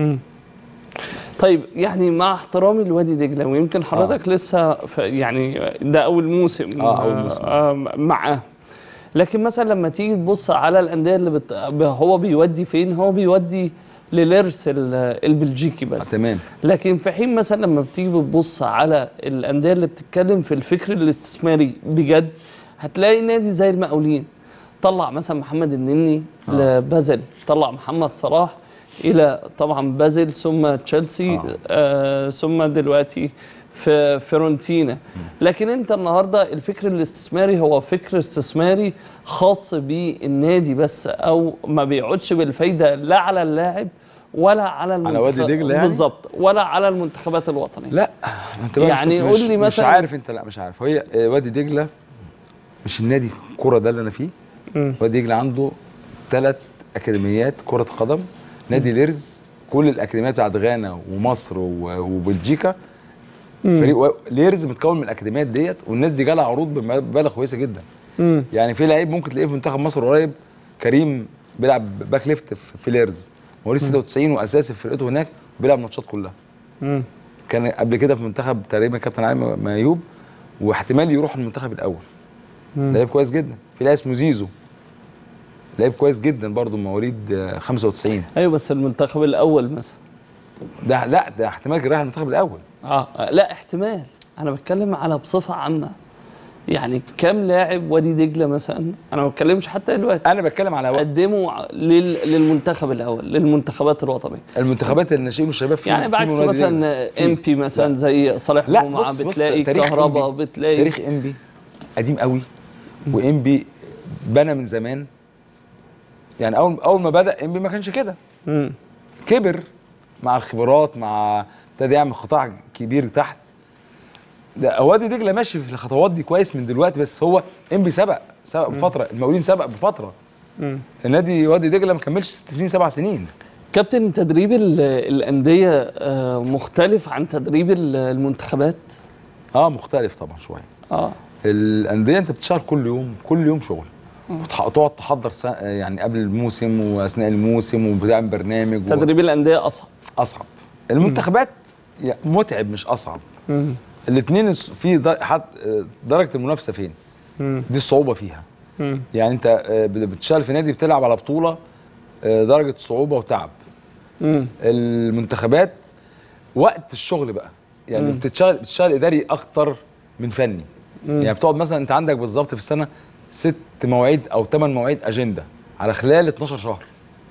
طيب يعني مع احترامي لوادي دجله ويمكن حضرتك آه. لسه في يعني ده اول موسم آه، أول موسم. آه معاه لكن مثلا لما تيجي تبص على الانديه اللي بت... هو بيودي فين هو بيودي للارث ال- البلجيكي بس تمام لكن في حين مثلا لما بتيجي بتبص على الانديه اللي بتتكلم في الفكر الاستثماري بجد هتلاقي نادي زي المقاولين طلع مثلا محمد النني آه. لبازل طلع محمد صلاح الى طبعا بازل ثم تشيلسي آه. آه ثم دلوقتي في فيرونتينا لكن انت النهارده الفكر الاستثماري هو فكر استثماري خاص بالنادي بس او ما بيقعدش بالفايده لا على اللاعب ولا على المنتخب وادي دجلة يعني؟ بالظبط ولا على المنتخبات الوطنيه لا ما انت بقى يعني مش- قول مش- لي مش مثلاً- عارف انت لا مش عارف هي آه، وادي دجله مش النادي الكوره ده اللي انا فيه مم. وادي دجله عنده ثلاث اكاديميات كره قدم نادي ليرز كل الاكاديميات بتاعت غانا ومصر و- وبلجيكا فريق و- ليرز متكون من الاكاديميات ديت والناس دي جالها عروض بمبالغ كويسه جدا مم. يعني في لعيب ممكن تلاقيه في منتخب مصر قريب كريم بيلعب باك ليفت في في ليرز مواليد 96 واساسي في فرقته هناك بيلعب ماتشات كلها مم. كان قبل كده في منتخب تقريبا كابتن علي مايوب واحتمال يروح المنتخب الاول مم. لعيب كويس جدا في لاعب اسمه زيزو لعيب كويس جدا برضه مواليد آه، 95 ايوه بس المنتخب الاول مثلا ده لا ده احتمال كان رايح المنتخب الاول اه لا احتمال انا بتكلم على بصفه عامه يعني كام لاعب وادي دجله مثلا انا ما بتكلمش حتى دلوقتي انا بتكلم على وقت قدموا ع- لل... للمنتخب الاول للمنتخبات الوطنيه المنتخبات الناشئين والشباب في يعني في بعكس من وادي مثلا دجلة. في. ام بي مثلا زي صالح لا جمعه بص بص بتلاقي تاريخ كهربا إنبي- بتلاقي تاريخ انبي قديم قوي وانبي بنى من زمان يعني اول اول ما بدا انبي ما كانش كده مم. كبر مع الخبرات مع ابتدى يعمل قطاع كبير تحت ده وادي دجله ماشي في الخطوات دي كويس من دلوقتي بس هو انبي سبق سبق بفتره المقاولين سبق بفتره النادي وادي دجله ما كملش ست سنين سبع سنين كابتن تدريب ال- الانديه آه، مختلف عن تدريب ال- المنتخبات اه مختلف طبعا شويه اه الانديه انت بتشتغل كل يوم كل يوم شغل بتح- تقعد تحضر سا- يعني قبل الموسم واثناء الموسم وبتعمل برنامج و- تدريب الانديه اصعب اصعب المنتخبات يا- متعب مش اصعب الاثنين في در- حد- آه، درجه المنافسه فين دي الصعوبه فيها مم. يعني انت آه، بت- بتشتغل في نادي بتلعب على بطوله آه، درجه صعوبه وتعب مم. المنتخبات وقت الشغل بقى يعني بتشتغل بتشتغل اداري اكتر من فني يعني بتقعد مثلا انت عندك بالظبط في السنه ست مواعيد او ثمان مواعيد اجنده على خلال 12 شهر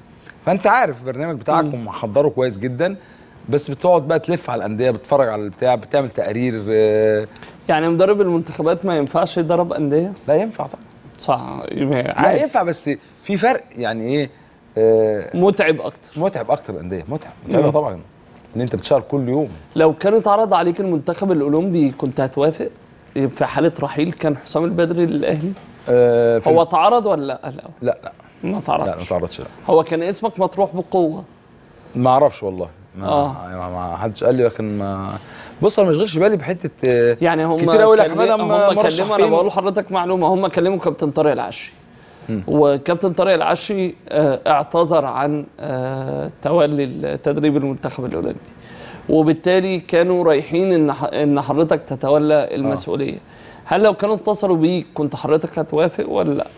فانت عارف البرنامج بتاعك ومحضره كويس جدا بس بتقعد بقى تلف على الانديه بتتفرج على البتاع بتعمل تقارير آه، يعني مدرب المنتخبات ما ينفعش يدرب انديه لا ينفع طبعا صح لا عادي ينفع بس في فرق يعني ايه آه، متعب اكتر متعب اكتر الانديه متعب متعبه طبعا ان انت بتشتغل كل يوم لو كان اتعرض عليك المنتخب الاولمبي كنت هتوافق في حاله رحيل كان حسام البدري للاهلي آه، في هو اتعرض ولا لا لا لا لا ما لا ما اتعرضش تعرضش لا هو كان اسمك مطروح بقوه ما اعرفش والله ما, آه. ما, ما حدش قال لي لكن ما بص انا ما اشغلش بالي بحته آه، يعني هم كتير قوي كلم- حماده هم مرشح كلموا انا فين بقول لحضرتك معلومه هم كلموا كابتن طارق العشي وكابتن طارق العشي آه، اعتذر عن آه، تولي تدريب المنتخب الاولمبي وبالتالي كانوا رايحين ان ح- ان حضرتك تتولى المسؤوليه هل لو كانوا اتصلوا بيك كنت حضرتك هتوافق ولا لا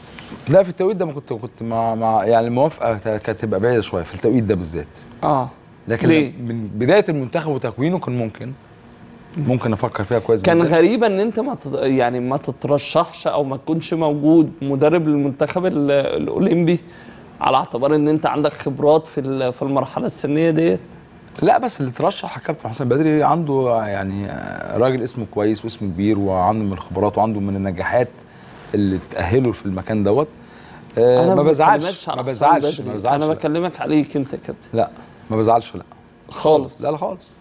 لا في التوقيت ده ما كنت كنت مع, مع يعني الموافقه كانت تبقى بعيده شويه في التوقيت ده بالذات اه لكن ليه؟ من بدايه المنتخب وتكوينه كان ممكن ممكن افكر فيها كويس كان جدا غريبة ان انت ما تت... يعني ما تترشحش او ما تكونش موجود مدرب للمنتخب ال- الاولمبي على اعتبار ان انت عندك خبرات في ال- في المرحلة السنية ديت لا بس اللي ترشح كابتن حسن بدري عنده يعني آه، راجل اسمه كويس واسمه كبير وعنده من الخبرات وعنده من النجاحات اللي تأهله في المكان دوت آه، ما بزعلش بكلمكش على ما حسام بزعلش بدري. ما بزعلش انا لا. بكلمك عليك انت يا كابتن لا ما بزعلش لا خالص لا لا خالص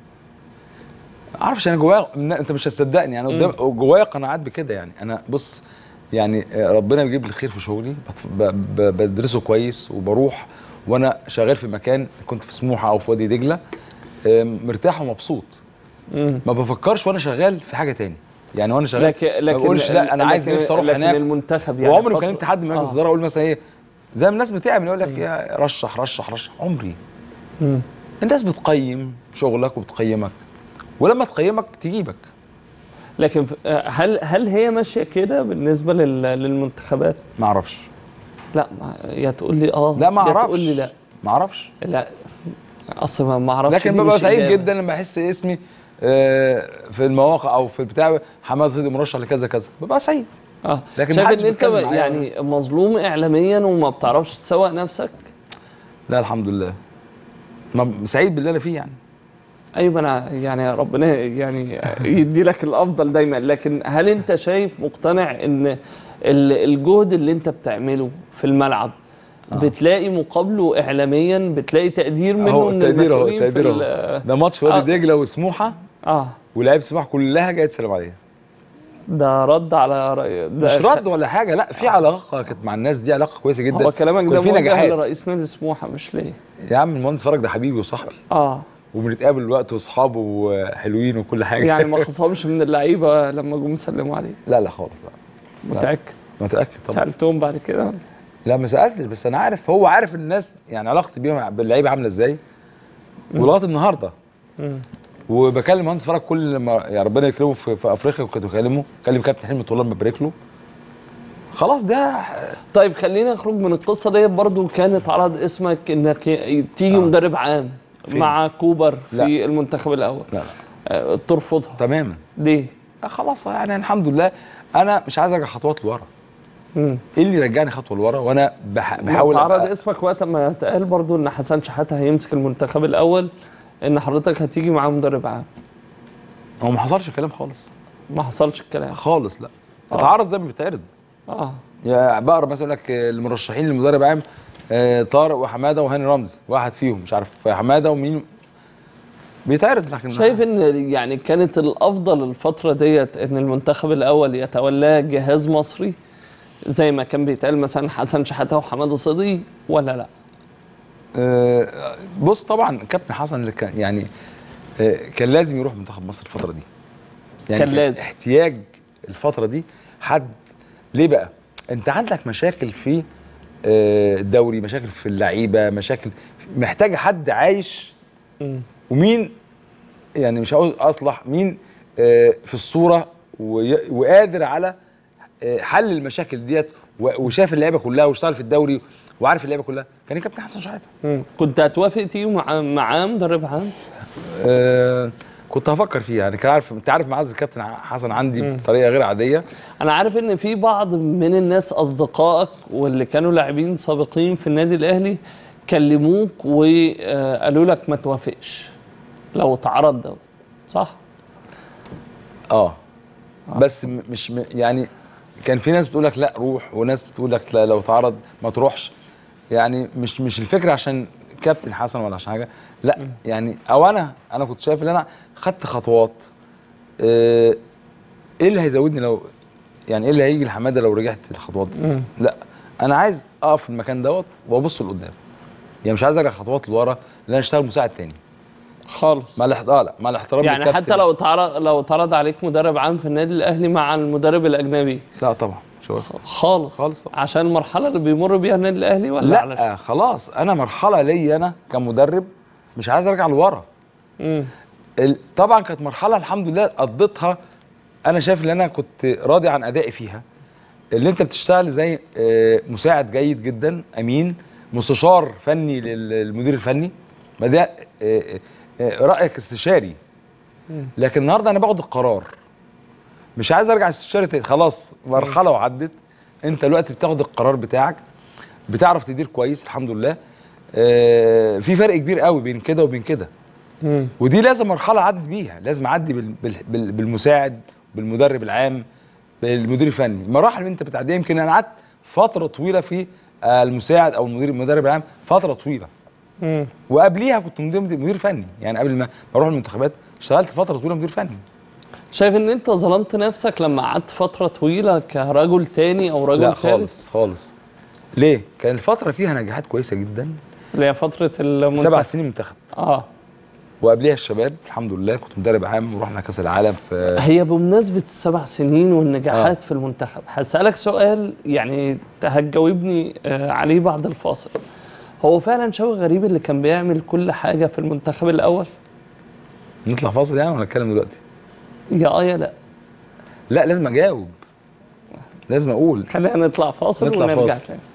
عارفش انا جوايا انت مش هتصدقني انا قدام جوايا قناعات بكده يعني انا بص يعني آه، ربنا بيجيب لي الخير في شغلي بتف- ب- ب- بدرسه كويس وبروح وانا شغال في مكان كنت في سموحه او في وادي دجله آه، مرتاح ومبسوط مم. ما بفكرش وانا شغال في حاجه تاني يعني وانا شغال لكن لكن ما بقولش لا انا عايز لكن- نفسي اروح لكن هناك المنتخب يعني وعمري ما فترة- كلمت حد من مجلس آه. الاداره اقول مثلا ايه زي ما الناس بتعمل يقول لك يا رشح رشح رشح عمري مم. الناس بتقيم شغلك وبتقيمك ولما تقيمك تجيبك لكن ف- آه، هل هل هي ماشية كده بالنسبة لل- للمنتخبات؟ ما اعرفش لا ما يا تقول لي اه لا ما يا اعرفش تقول لي لا ما اعرفش لا اصل ما- ما اعرفش لكن دي ببقى مش سعيد إجابة. جدا لما احس اسمي آه، في المواقع او في البتاع حماد صديق مرشح لكذا كذا ببقى سعيد اه لكن شايف محدش ان انت بيتكلم معايا. يعني مظلوم اعلاميا وما بتعرفش تسوق نفسك لا الحمد لله ما سعيد باللي انا فيه يعني ايوه انا يعني ربنا يعني يدي لك الافضل دايما لكن هل انت شايف مقتنع ان ال- الجهد اللي انت بتعمله في الملعب بتلاقي مقابله اعلاميا بتلاقي تقدير منه اهو من التقدير اهو المسؤولين في التقدير ال- اهو ده ماتش في آه. وادي دجله وسموحه اه ولاعيبه سموحه كلها جايه تسلم عليا ده رد على رأي ده مش رد ولا حاجه لا في علاقه كانت مع الناس دي علاقه كويسه جدا هو كلامك كان ده في موجه نجاحات لرئيس نادي سموحه مش ليه يا عم المهندس فرج ده حبيبي وصاحبي اه وبنتقابل الوقت واصحابه وحلوين وكل حاجه يعني ما خصمش من اللعيبه لما جم سلموا عليه لا لا خالص لا متاكد متاكد طبعا سالتهم بعد كده لا ما سالتش بس انا عارف هو عارف الناس يعني علاقتي بيهم باللعيبه عامله ازاي ولغايه النهارده وبكلم مهندس فرج كل لما يعني ربنا يكرمه في, في افريقيا كنت بكلمه كلم كابتن حلمي طولان ببارك له خلاص ده طيب خلينا نخرج من القصه ديت برضو كان اتعرض اسمك انك ي- تيجي مدرب عام فين؟ مع كوبر لا. في المنتخب الاول لا لا آه، ترفضها تماما ليه؟ آه خلاص يعني الحمد لله انا مش عايز ارجع خطوات لورا مم. ايه اللي رجعني خطوه لورا وانا بح... بحاول اتعرض أبقى- اسمك وقت ما اتقال برضو ان حسن شحاته هيمسك المنتخب الاول ان حضرتك هتيجي معاه مدرب عام هو ما حصلش كلام خالص ما حصلش الكلام خالص لا اتعرض زي ما بيتعرض اه يا بقرا مثلا يقول لك المرشحين لمدرب عام آه، طارق وحماده وهاني رمزي واحد فيهم مش عارف حماده ومين بيتعرض لكن شايف ان يعني كانت الافضل الفتره ديت ان المنتخب الاول يتولاه جهاز مصري زي ما كان بيتقال مثلا حسن شحاته وحماده صدقي ولا لا آه، بص طبعا كابتن حسن اللي كان يعني آه، كان لازم يروح منتخب مصر الفتره دي يعني كان كان لازم. احتياج الفتره دي حد ليه بقى انت عندك مشاكل في آه، الدوري مشاكل في اللعيبه مشاكل محتاج حد عايش ومين يعني مش هقول اصلح مين آه، في الصوره وي- وقادر على آه، حل المشاكل ديت و- وشاف اللعيبه كلها واشتغل في الدوري وعارف اللعيبه كلها كان كابتن حسن شحاته كنت هتوافق تيجي مع معاه مدرب عام آه كنت هفكر فيه يعني كان عارف انت عارف معز الكابتن حسن عندي بطريقه غير عاديه انا عارف ان في بعض من الناس اصدقائك واللي كانوا لاعبين سابقين في النادي الاهلي كلموك وقالوا لك ما توافقش لو اتعرض دوت صح اه بس م- مش م- يعني كان في ناس بتقول لك لا روح وناس بتقول لك لا لو اتعرض ما تروحش يعني مش مش الفكره عشان كابتن حسن ولا عشان حاجه لا يعني او انا انا كنت شايف ان انا خدت خطوات آه، ايه اللي هيزودني لو يعني ايه اللي هيجي لحماده لو رجعت الخطوات دي لا انا عايز اقف في المكان دوت وابص لقدام يعني مش عايز ارجع خطوات لورا لان انا اشتغل مساعد تاني خالص مع الاحت- اه لا مع الاحترام يعني للكابتن. حتى لو اتعرض لو اتعرض عليك مدرب عام في النادي الاهلي مع المدرب الاجنبي لا طبعا شو خالص خالص طبعا. عشان المرحله اللي بيمر بيها النادي الاهلي ولا علشان لا خلاص انا مرحله ليا انا كمدرب مش عايز ارجع لورا مم. ال- طبعا كانت مرحله الحمد لله قضيتها انا شايف ان انا كنت راضي عن ادائي فيها اللي انت بتشتغل زي آه، مساعد جيد جدا امين مستشار فني لل- للمدير الفني ما ده آه، آه، رايك استشاري لكن النهارده انا باخد القرار مش عايز ارجع استشاري تاني خلاص مرحله وعدت انت دلوقتي بتاخد القرار بتاعك بتعرف تدير كويس الحمد لله آه، في فرق كبير قوي بين كده وبين كده مم. ودي لازم مرحله اعدي بيها لازم اعدي بال بال بال بالمساعد بالمدرب العام بالمدير الفني المراحل اللي انت بتعديها يمكن انا قعدت فتره طويله في آه، المساعد او المدير المدرب العام فتره طويله مم. وقبليها كنت مدير مدير فني يعني قبل ما ما اروح المنتخبات اشتغلت فتره طويله مدير فني شايف ان انت ظلمت نفسك لما قعدت فتره طويله كرجل تاني او رجل لا ثالث خالص خالص ليه كان الفتره فيها نجاحات كويسه جدا اللي هي فتره المنتخب سبع سنين منتخب اه وقبليها الشباب الحمد لله كنت مدرب عام ورحنا كاس العالم في هي بمناسبة السبع سنين والنجاحات آه. في المنتخب هسألك سؤال يعني هتجاوبني آه، عليه بعد الفاصل هو فعلا شوقي غريب اللي كان بيعمل كل حاجة في المنتخب الأول نطلع فاصل يعني ولا نتكلم دلوقتي يا آه يا لا لا لازم اجاوب لازم اقول خلينا نطلع فاصل نطلع ونرجع فاصل. تاني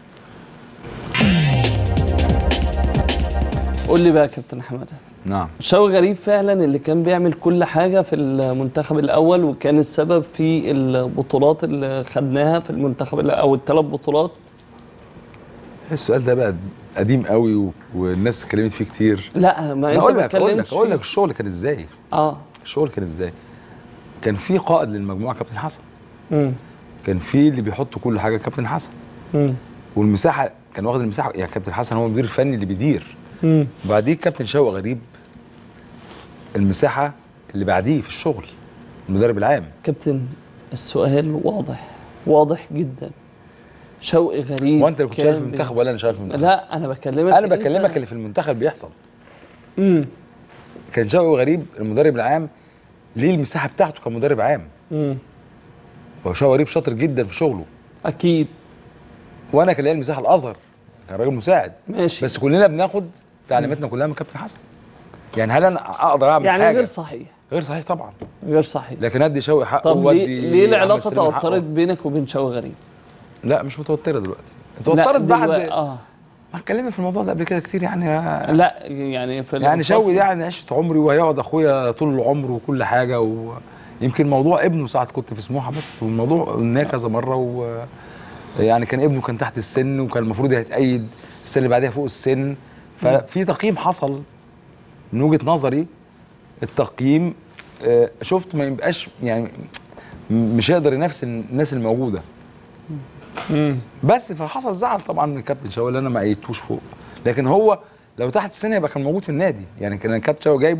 قول لي بقى يا كابتن حماده نعم شوقي غريب فعلا اللي كان بيعمل كل حاجة في المنتخب الأول وكان السبب في البطولات اللي خدناها في المنتخب الأول أو الثلاث بطولات السؤال ده بقى قديم قوي و... والناس اتكلمت فيه كتير لا ما أنا انت اقول ما لك اقول لك اتكلمتش اقول لك فيه. الشغل كان ازاي اه الشغل كان ازاي كان في قائد للمجموعه كابتن حسن امم كان في اللي بيحط كل حاجه كابتن حسن امم والمساحه كان واخد المساحه يعني كابتن حسن هو المدير الفني اللي بيدير امم وبعديه كابتن شوقي غريب المساحه اللي بعديه في الشغل المدرب العام كابتن السؤال واضح واضح جدا شوقي غريب وانت اللي كنت كان شغال في بي- المنتخب ولا انا شغال في المنتخب لا انا بكلمك انا بكلمك اللي في المنتخب بيحصل امم كان شوقي غريب المدرب العام ليه المساحه بتاعته كمدرب عام امم هو شوقي غريب شاطر جدا في شغله اكيد وانا كان ليا المساحه الاصغر كان راجل مساعد ماشي بس كلنا بناخد تعليماتنا كلها من كابتن حسن يعني هل انا اقدر اعمل يعني حاجه غير صحيح غير صحيح طبعا غير صحيح لكن ادي شوقي حقه طب ليه, وادي ليه أحمد العلاقه سليمان حقه. توترت بينك وبين شوقي غريب؟ لا مش متوتره دلوقتي لا، توترت بعد دلوقتي- اه ما اتكلمنا في الموضوع ده قبل كده كتير يعني لا يعني في يعني الفترة- شوقي ده يعني عشت عمري وهيقعد اخويا طول العمر وكل حاجه ويمكن موضوع ابنه ساعه كنت في سموحه بس والموضوع قلناه كذا مره و يعني كان ابنه كان تحت السن وكان المفروض هيتأيد السنه اللي بعدها فوق السن ففي تقييم حصل من وجهه نظري التقييم آه، شفت ما يبقاش يعني م- مش هيقدر ينافس الناس الموجوده مم. بس فحصل زعل طبعا من الكابتن شوقي اللي انا ما ايدتوش فوق لكن هو لو تحت السن يبقى كان موجود في النادي يعني كان الكابتن شوقي جايبه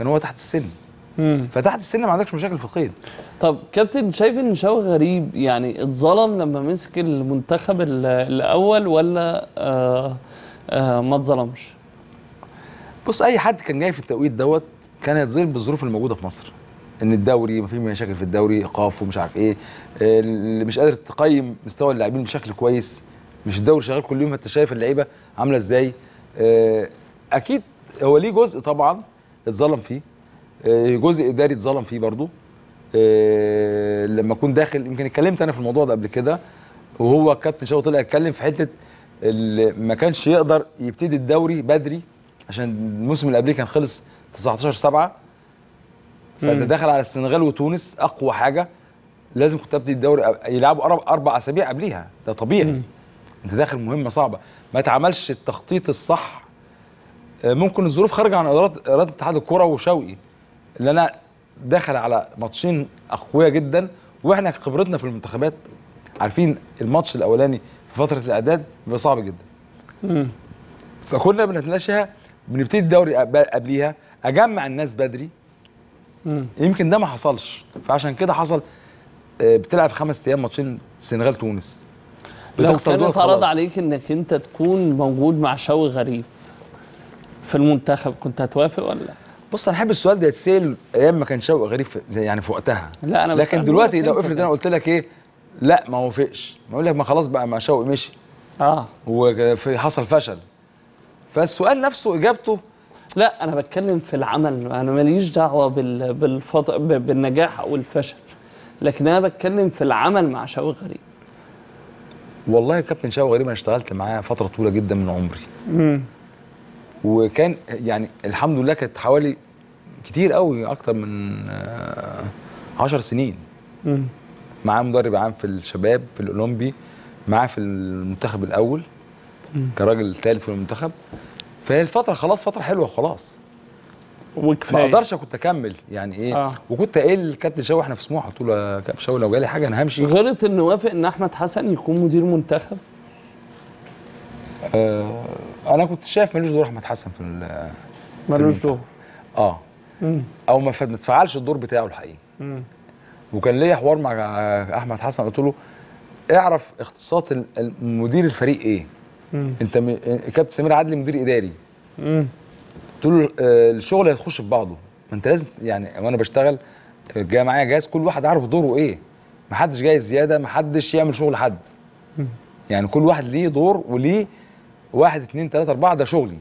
كان هو تحت السن مم. فتحت السن ما عندكش مشاكل في القيد طب كابتن شايف ان شوقي غريب يعني اتظلم لما مسك المنتخب ال- الاول ولا آه آه ما اتظلمش بص اي حد كان جاي في التوقيت دوت كان يتظلم بالظروف الموجوده في مصر ان الدوري ما فيه مشاكل في الدوري ايقاف ومش عارف ايه آه، اللي مش قادر تقيم مستوى اللاعبين بشكل كويس مش الدوري شغال كل يوم انت شايف اللعيبه عامله ازاي آه، اكيد هو ليه جزء طبعا اتظلم فيه آه، جزء اداري اتظلم فيه برضو آه، لما اكون داخل يمكن اتكلمت انا في الموضوع ده قبل كده وهو كابتن شوقي طلع اتكلم في حته اللي ما كانش يقدر يبتدي الدوري بدري عشان الموسم اللي قبليه كان خلص 19 7 فانت داخل على السنغال وتونس اقوى حاجه لازم كنت ابتدي الدوري أ- يلعبوا اربع اربع اسابيع قبليها ده طبيعي انت داخل مهمه صعبه ما اتعملش التخطيط الصح آه، ممكن الظروف خارجه عن اراده اراده اتحاد الكوره وشوقي اللي انا داخل على ماتشين اقوياء جدا واحنا خبرتنا في المنتخبات عارفين الماتش الاولاني في فتره الاعداد بيبقى صعب جدا مم. فكنا بنتلاشاها بنبتدي الدوري قب- قبليها اجمع الناس بدري مم. يمكن ده ما حصلش فعشان كده حصل آه، بتلعب في خمس ايام ماتشين السنغال تونس لو بتخسر دول كانت عرض خلاص. عليك انك انت تكون موجود مع شوقي غريب في المنتخب كنت هتوافق ولا لا؟ بص انا احب السؤال ده يتسال ايام ما كان شوقي غريب في زي يعني في وقتها لا انا لكن بسأل دلوقتي منك لو أنت افرض انا كده. قلت لك ايه لا ما وافقش ما اقول لك ما خلاص بقى ما شوقي مشي اه وفي حصل فشل فالسؤال نفسه اجابته لا انا بتكلم في العمل انا ماليش دعوه بال... بالفط... ب- بالنجاح او الفشل لكن انا بتكلم في العمل مع شوقي غريب والله يا كابتن شوقي غريب انا اشتغلت معاه فتره طويله جدا من عمري وكان يعني الحمد لله كانت حوالي كتير قوي اكتر من آه، عشر سنين مم. معاه مدرب عام في الشباب في الاولمبي معاه في المنتخب الاول كراجل ثالث في المنتخب فهي الفتره خلاص فتره حلوه خلاص ما وكفايه اقدرش كنت اكمل يعني ايه آه. وكنت قايل للكابتن شوقي احنا في سموحه قلت له يا كابتن شوقي لو جالي حاجه انا همشي غلط انه وافق ان احمد حسن يكون مدير منتخب آه انا كنت شايف ملوش دور احمد حسن في ال- ملوش دور اه مم. او ما ف- ما تفعلش الدور بتاعه الحقيقي مم. وكان ليا حوار مع احمد حسن قلت له اعرف اختصاصات ال- ال- مدير الفريق ايه مم. انت م... كابتن سمير عدلي مدير اداري مم. قلت له آه، الشغل هيخش في بعضه ما انت لازم يعني وانا بشتغل آه، جاي معايا جهاز كل واحد عارف دوره ايه ما حدش جاي زياده ما حدش يعمل شغل حد يعني كل واحد ليه دور وليه واحد اتنين تلاته اربعه ده شغلي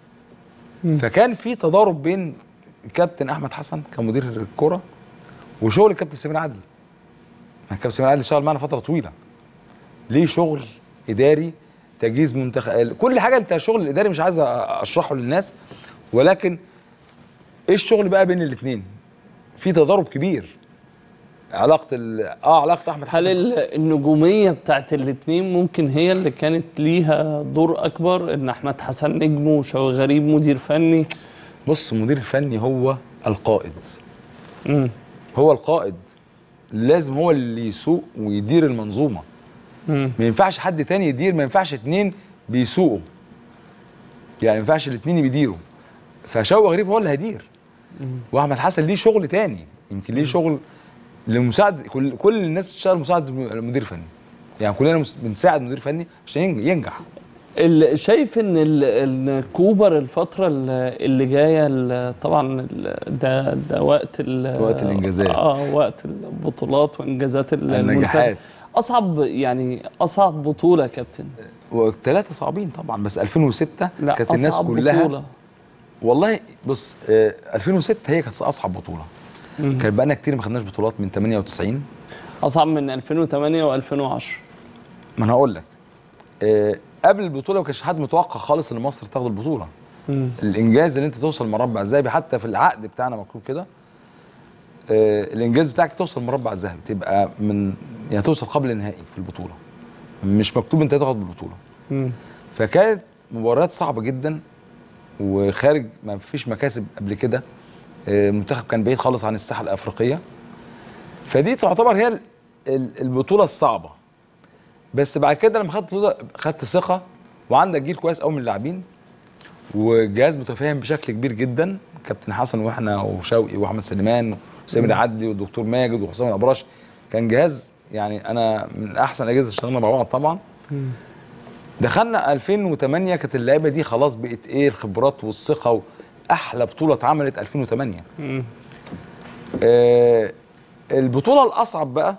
فكان في تضارب بين كابتن احمد حسن كمدير الكره وشغل الكابتن سمير عدلي ما الكابتن سمير عدلي اشتغل معانا فتره طويله ليه شغل اداري تجهيز منتخب كل حاجه انت الشغل الاداري مش عايز اشرحه للناس ولكن ايه الشغل بقى بين الاثنين في تضارب كبير علاقه ال... اه علاقه احمد هل حسن ال- النجوميه بتاعت الاثنين ممكن هي اللي كانت ليها دور اكبر ان احمد حسن نجم وشوقي غريب مدير فني بص المدير الفني هو القائد مم. هو القائد لازم هو اللي يسوق ويدير المنظومه مم. ما ينفعش حد تاني يدير ما ينفعش اتنين بيسوقوا يعني ما ينفعش الاتنين بيديروا فشوقي غريب هو اللي هيدير واحمد حسن ليه شغل تاني يمكن ليه شغل لمساعد كل كل الناس بتشتغل مساعد مدير فني يعني كلنا مس- بنساعد مدير فني عشان ينج- ينجح ال- شايف ان ال- ال- كوبر الفتره ال- اللي جايه ال- طبعا ال- ده ده وقت ال- وقت الإنجازات. اه وقت البطولات وانجازات ال- النجاحات. المنتخب. اصعب يعني اصعب بطوله يا كابتن والثلاثه صعبين طبعا بس 2006 لا كانت الناس أصعب كلها بطولة. والله بص آه 2006 هي كانت اصعب بطوله مم. كان بقالنا كتير ما خدناش بطولات من 98 اصعب من 2008 و2010 ما انا هقول لك آه قبل البطوله ما كانش حد متوقع خالص ان مصر تاخد البطوله مم. الانجاز اللي انت توصل مربع ذهبي حتى في العقد بتاعنا مكتوب كده آه الانجاز بتاعك توصل مربع ذهبي تبقى من يعني توصل قبل النهائي في البطوله مش مكتوب انت تاخد البطوله مم. فكانت مباريات صعبه جدا وخارج ما فيش مكاسب قبل كده آه، المنتخب كان بعيد خالص عن الساحه الافريقيه فدي تعتبر هي ال- ال- البطوله الصعبه بس بعد كده لما خدت بطولة خدت ثقه وعندك جيل كويس قوي من اللاعبين والجهاز متفاهم بشكل كبير جدا كابتن حسن واحنا وشوقي واحمد سليمان وسامر عدلي والدكتور ماجد وحسام الابراش كان جهاز يعني انا من احسن الاجهزه اللي اشتغلنا مع بعض طبعا دخلنا 2008 كانت اللعيبه دي خلاص بقت ايه الخبرات والثقه واحلى بطوله اتعملت 2008 مم. آه البطوله الاصعب بقى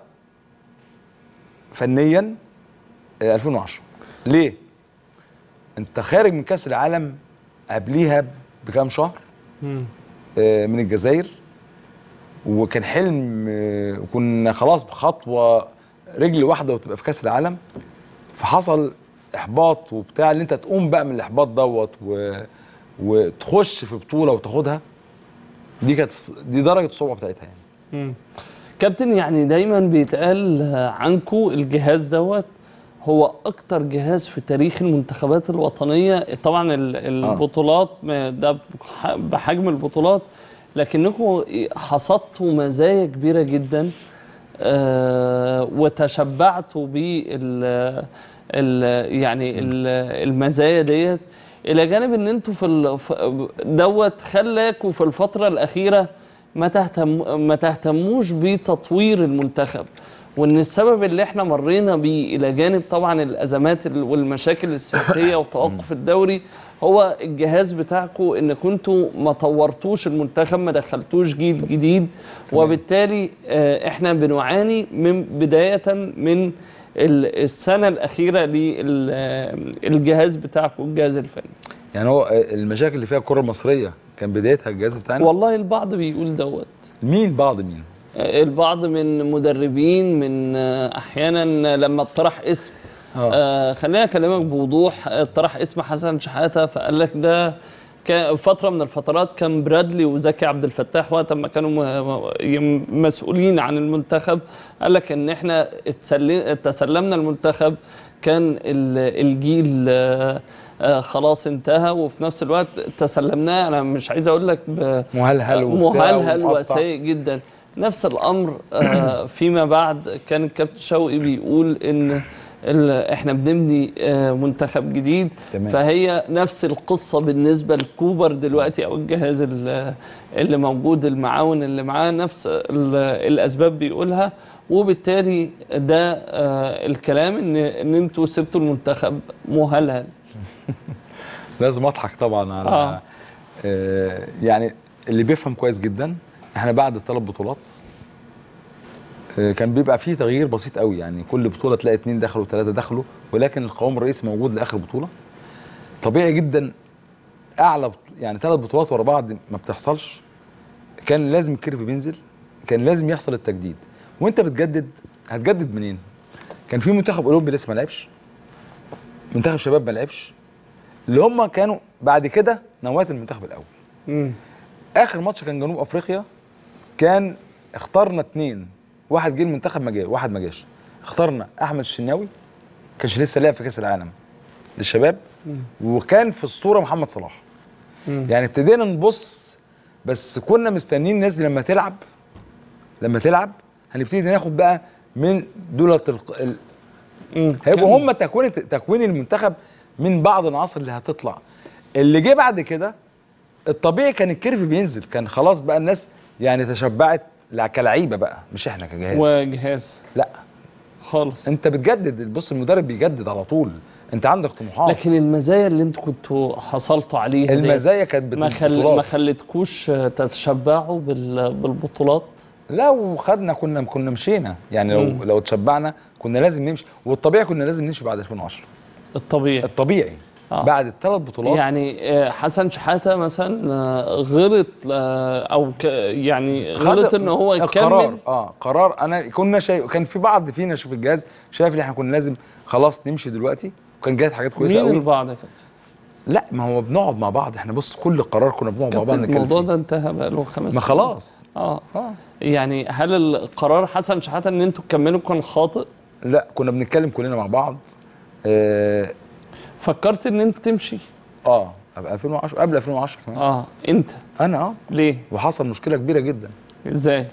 فنيا آه 2010 ليه انت خارج من كاس العالم قبليها بكام شهر مم. آه من الجزائر وكان حلم آه وكنا خلاص بخطوه رجل واحده وتبقى في كاس العالم فحصل احباط وبتاع اللي انت تقوم بقى من الاحباط دوت و... وتخش في بطوله وتاخدها دي كانت دي درجه الصعوبه بتاعتها يعني مم. كابتن يعني دايما بيتقال عنكو الجهاز دوت هو اكتر جهاز في تاريخ المنتخبات الوطنيه طبعا ال- البطولات ما- ده بح- بحجم البطولات لكنكم حصدتوا مزايا كبيره جدا آه، وتشبعتوا بال ال- يعني ال- المزايا ديت الى جانب ان انتوا في ال- ف- دوت خلاكوا في الفتره الاخيره ما تهتم ما تهتموش بتطوير المنتخب وان السبب اللي احنا مرينا بيه الى جانب طبعا الازمات ال- والمشاكل السياسيه وتوقف الدوري هو الجهاز بتاعكم ان كنتوا ما طورتوش المنتخب ما دخلتوش جيل جديد وبالتالي آه، احنا بنعاني من بدايه من ال- السنه الاخيره للجهاز بتاعكم الجهاز الفني يعني هو المشاكل اللي فيها الكره المصريه كان بدايتها الجهاز بتاعنا والله البعض بيقول دوت مين بعض مين البعض من مدربين من آه، احيانا لما اطرح اسم آه. آه خليني اكلمك بوضوح اطرح اسم حسن شحاته فقال لك ده كان فتره من الفترات كان برادلي وزكي عبد الفتاح وقت ما كانوا م- م- مسؤولين عن المنتخب قال لك ان احنا اتسل- تسلمنا المنتخب كان ال- الجيل آه، آه، خلاص انتهى وفي نفس الوقت تسلمناه انا مش عايز اقول لك ب- مهلهل وبتاع مهلهل ومقطع. وسيء جدا نفس الامر آه، فيما بعد كان الكابتن شوقي بيقول ان ال- احنا بنبني آه، منتخب جديد تمام. فهي نفس القصه بالنسبه لكوبر دلوقتي او الجهاز ال- اللي موجود المعاون اللي معاه نفس ال- الاسباب بيقولها وبالتالي ده آه، الكلام ان ان انتوا سبتوا المنتخب مهلهل لازم اضحك طبعا على آه. آه. آه يعني اللي بيفهم كويس جدا احنا بعد الثلاث بطولات آه كان بيبقى فيه تغيير بسيط قوي يعني كل بطوله تلاقي اتنين دخلوا ثلاثه دخلوا ولكن القوام الرئيسي موجود لاخر بطوله طبيعي جدا اعلى بط... يعني ثلاث بطولات ورا بعض ما بتحصلش كان لازم الكيرف بينزل كان لازم يحصل التجديد وانت بتجدد هتجدد منين كان في منتخب اولمبي لسه ما لعبش منتخب شباب ما لعبش اللي هم كانوا بعد كده نواه المنتخب الاول مم. اخر ماتش كان جنوب افريقيا كان اخترنا اتنين واحد جه المنتخب ما جه واحد ما جاش اخترنا احمد الشناوي كانش لسه لعب في كاس العالم للشباب وكان في الصوره محمد صلاح مم. يعني ابتدينا نبص بس كنا مستنيين الناس دي لما تلعب لما تلعب هنبتدي ناخد بقى من دولة الق- ال... مم. هيبقوا هم تكوين تكوين المنتخب من بعض العناصر اللي هتطلع اللي جه بعد كده الطبيعي كان الكيرف بينزل كان خلاص بقى الناس يعني تشبعت لا- كلعيبه بقى مش احنا كجهاز وجهاز لا خالص انت بتجدد بص المدرب بيجدد على طول انت عندك طموحات لكن المزايا اللي انتوا كنتوا حصلتوا عليها ديت المزايا كانت ما خل... بالبطولات ما خلتكوش تتشبعوا بال... بالبطولات لا وخدنا كنا كنا مشينا يعني لو مم. لو تشبعنا كنا لازم نمشي والطبيعي كنا لازم نمشي بعد 2010 الطبيعي الطبيعي آه. بعد الثلاث بطولات يعني آه، حسن شحاته مثلا آه، غلط آه، او ك... يعني خد غلط ان هو القرار يكمل اه قرار انا كنا شايف كان في بعض فينا في الجهاز شايف ان احنا كنا لازم خلاص نمشي دلوقتي وكان جايت حاجات كويسه مين قوي البعض يا كابتن؟ لا ما هو بنقعد مع بعض احنا بص كل قرار كنا بنقعد مع بعض كابتن نتكلم الموضوع فيه ده انتهى بقى له خمس ما سنين. خلاص اه اه يعني هل القرار حسن شحاته ان انتوا تكملوا كان خاطئ؟ لا كنا بنتكلم كلنا مع بعض اه, فكرت ان انت تمشي؟ آه قبل 2010 قبل 2010 كمان اه انت انا اه ليه؟ وحصل مشكله كبيره جدا ازاي؟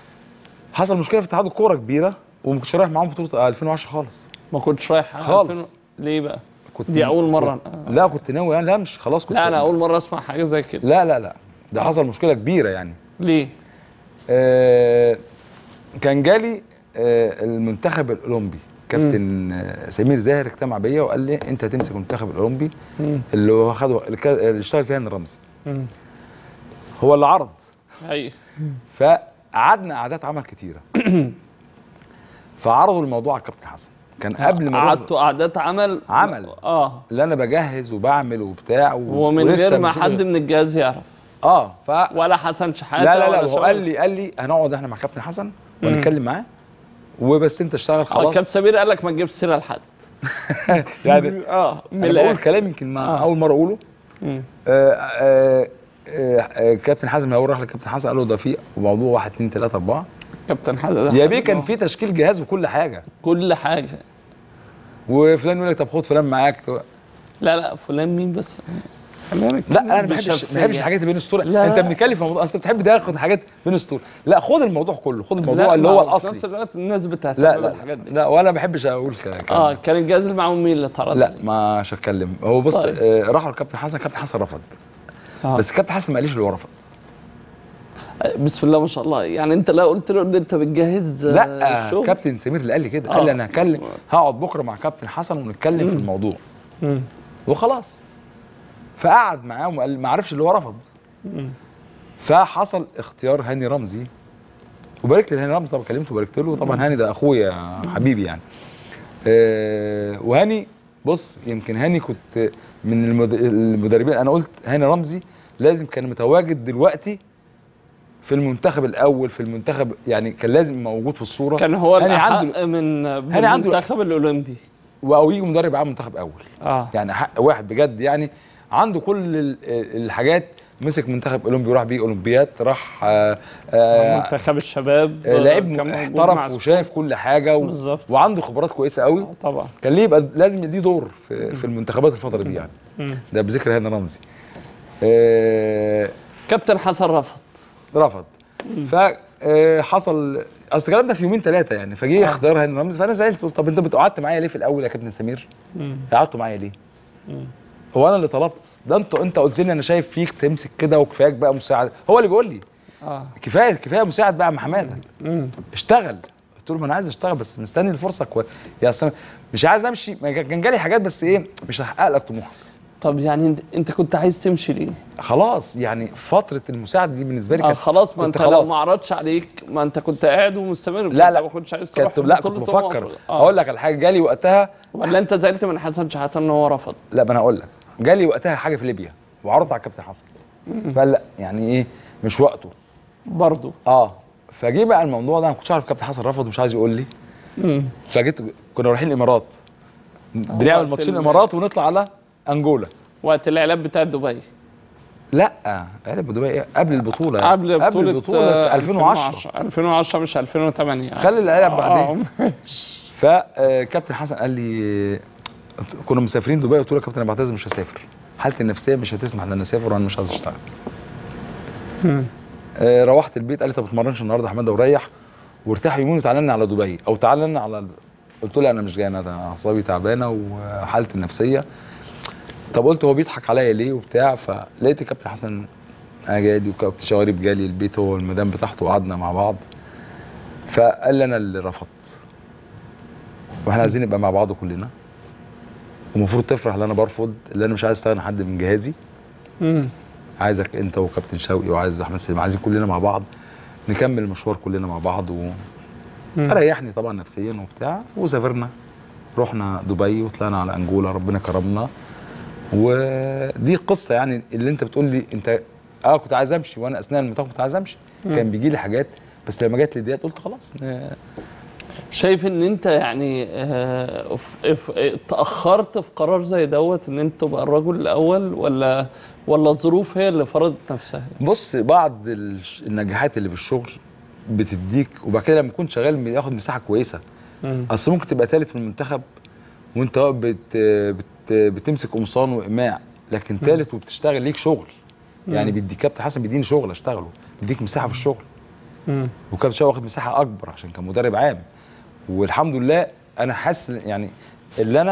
حصل مشكله في اتحاد الكوره كبيره وما كنتش رايح معاهم بطوله 2010 خالص ما كنتش رايح على خالص. 2000 ليه بقى؟ كنت دي اول مره لا كنت ناوي يعني لا مش خلاص كنت لا انا اول مره اسمع حاجه زي كده لا لا لا ده حصل مشكله كبيره يعني ليه آه كان جالي آه المنتخب الاولمبي كابتن آه، سمير زاهر اجتمع بيا وقال لي انت هتمسك المنتخب الاولمبي اللي هو خده اللي كا- اللي اشتغل فيها هاني رمزي مم. هو اللي عرض ايوه فقعدنا قعدات عمل كتيره فعرضوا الموضوع على الكابتن حسن كان قبل ما نروح- قعدتوا قعدات عمل عمل. اه اللي انا بجهز وبعمل وبتاع و- ومن ولسه غير ما بنشوف- حد من الجهاز يعرف اه ف ولا حسن شحاته لا لا ولا لا هو شغل. قال لي قال لي هنقعد احنا مع كابتن حسن ونتكلم معاه وبس انت اشتغل آه، خلاص كابتن سمير قال لك ما تجيبش سيره لحد يعني اه من انا بقول الاخر كلام يمكن ما آه. اول مره اقوله مم. آه آه آه آه كابتن حسن اول راح لكابتن حسن قال له ده في موضوع واحد اثنين ثلاثه اربعه كابتن حسن يا بيه كان في تشكيل جهاز وكل حاجه كل حاجه وفلان يقول لك طب خد فلان معاك لا لا فلان مين بس خلينا لا نتكلم انا ما بحبش ما بشفافية. بحبش الحاجات اللي بين السطور لا. انت بنتكلم في موضوع اصل بتحب تاخد حاجات بين السطور لا خد الموضوع كله خد الموضوع لا، اللي ما هو في نفس الاصلي الوقت الناس بتهتم لا لا بالحاجات دي لا ولا ما بحبش اقول ك- كلام اه كان الجهاز اللي معاهم مين اللي اتعرض لا مش هتكلم هو بص طيب. آه راحوا لكابتن حسن كابتن حسن رفض آه. بس كابتن حسن ما قاليش اللي هو رفض بسم الله ما شاء الله يعني انت لا قلت له ان انت بتجهز آه، لا الشغل كابتن سمير اللي قال لي كده آه. قال لي انا هكلم هقعد بكره مع كابتن حسن ونتكلم في الموضوع مم. وخلاص فقعد معاه وما قال- ما عرفش اللي هو رفض فحصل اختيار هاني رمزي وباركت لهاني رمزي طبعا كلمته وباركت له طبعا هاني ده اخويا حبيبي يعني آه وهاني بص يمكن هاني كنت من المد- المدربين انا قلت هاني رمزي لازم كان متواجد دلوقتي في المنتخب الاول في المنتخب يعني كان لازم موجود في الصوره كان هو هاني الأحق عنده من هاني عنده- المنتخب الاولمبي او يجي مدرب عام منتخب اول اه يعني حق واحد بجد يعني عنده كل ال- الحاجات مسك منتخب اولمبي وراح بيه اولمبيات راح آه آه منتخب الشباب آه، لعب كان موجود مع احترف وشاف كل حاجه و... بالظبط. وعنده خبرات كويسه قوي آه، طبعا كان ليه يبقى لازم ليه دور في, في المنتخبات الفتره دي يعني ده بذكر هاني رمزي آه كابتن حسن رفض رفض فحصل اصل الكلام ده في يومين ثلاثه يعني فجه اختيار هاني رمزي فانا زعلت قلت طب انت بت- قعدت معايا ليه في الاول يا كابتن سمير؟ قعدتوا معايا ليه؟ هو انا اللي طلبت ده انت انت قلت لي انا شايف فيك تمسك كده وكفاياك بقى مساعد هو اللي بيقول لي اه كفايه كفايه مساعد بقى يا عم حماده اشتغل قلت له ما انا عايز اشتغل بس مستني الفرصه كويس يا اصل أنا مش عايز امشي ما كان جالي حاجات بس ايه مش هحقق لك طموحك طب يعني انت, انت كنت عايز تمشي ليه؟ خلاص يعني فتره المساعده دي بالنسبه لي آه كانت خلاص ما كنت انت لو خلاص. ما عرضش عليك ما انت كنت قاعد ومستمر لا لا ما كنتش عايز تروح كنت لا كنت بطولة أمم بفكر أفريقيا. آه. اقول لك على حاجه جالي وقتها ولا انت زعلت من حسن شحاته ان هو رفض لا ما انا هقول لك جالي وقتها حاجه في ليبيا وعرضت على الكابتن حسن فقال لا يعني ايه مش وقته برضه اه فجه بقى الموضوع ده انا ما كنتش عارف الكابتن حسن رفض ومش عايز يقول لي فجيت كنا رايحين الامارات بنعمل وقت ماتشين ال- الامارات ونطلع على انجولا وقت الاعلان بتاع دبي لا علب دبي إيه؟ قبل البطوله قبل بطولة, قبل البطوله آه، 2010 2010 مش 2008 يعني. خلي العلب آه، بعدين آه، فكابتن حسن قال لي كنا مسافرين دبي قلت له يا كابتن انا بعتذر مش هسافر حالتي النفسيه مش هتسمح ان انا اسافر وانا مش عايز اشتغل آه، روحت البيت قال لي طب ما تتمرنش النهارده يا حماده وريح وارتاح يومين وتعالى لنا على دبي او تعالى لنا على قلت له انا مش جاي انا ده اعصابي تعبانه وحالتي النفسيه طب قلت هو بيضحك عليا ليه وبتاع فلقيت الكابتن حسن انا جالي وكابتن شوارب جالي البيت هو والمدام بتاعته وقعدنا مع بعض فقال لي انا اللي رفضت واحنا عايزين نبقى مع بعض كلنا ومفروض تفرح ان انا برفض اللي انا مش عايز استغنى حد من جهازي مم. عايزك انت وكابتن شوقي وعايز احمد سليم عايزين كلنا مع بعض نكمل المشوار كلنا مع بعض و ريحني طبعا نفسيا وبتاع وسافرنا رحنا دبي وطلعنا على انجولا ربنا كرمنا ودي قصه يعني اللي انت بتقول لي انت اه كنت عايز امشي وانا اثناء المنتخب كنت عايز امشي كان بيجي لي حاجات بس لما جت لي ديت قلت خلاص ن- شايف ان انت يعني آه، ف- ف- اتاخرت في قرار زي دوت ان انت تبقى الرجل الاول ولا ولا الظروف هي اللي فرضت نفسها بص بعض الش- النجاحات اللي في الشغل بتديك وبعد كده لما تكون شغال بياخد مساحه كويسه مم. اصل ممكن تبقى ثالث في المنتخب وانت واقف بت بت بتمسك قمصان واقماع لكن ثالث وبتشتغل ليك شغل يعني بيديك كابتن حسن بيديني شغل اشتغله بيديك مساحه في الشغل مم. وكابتن شوقي واخد مساحه اكبر عشان كان مدرب عام والحمد لله انا حاسس يعني اللي انا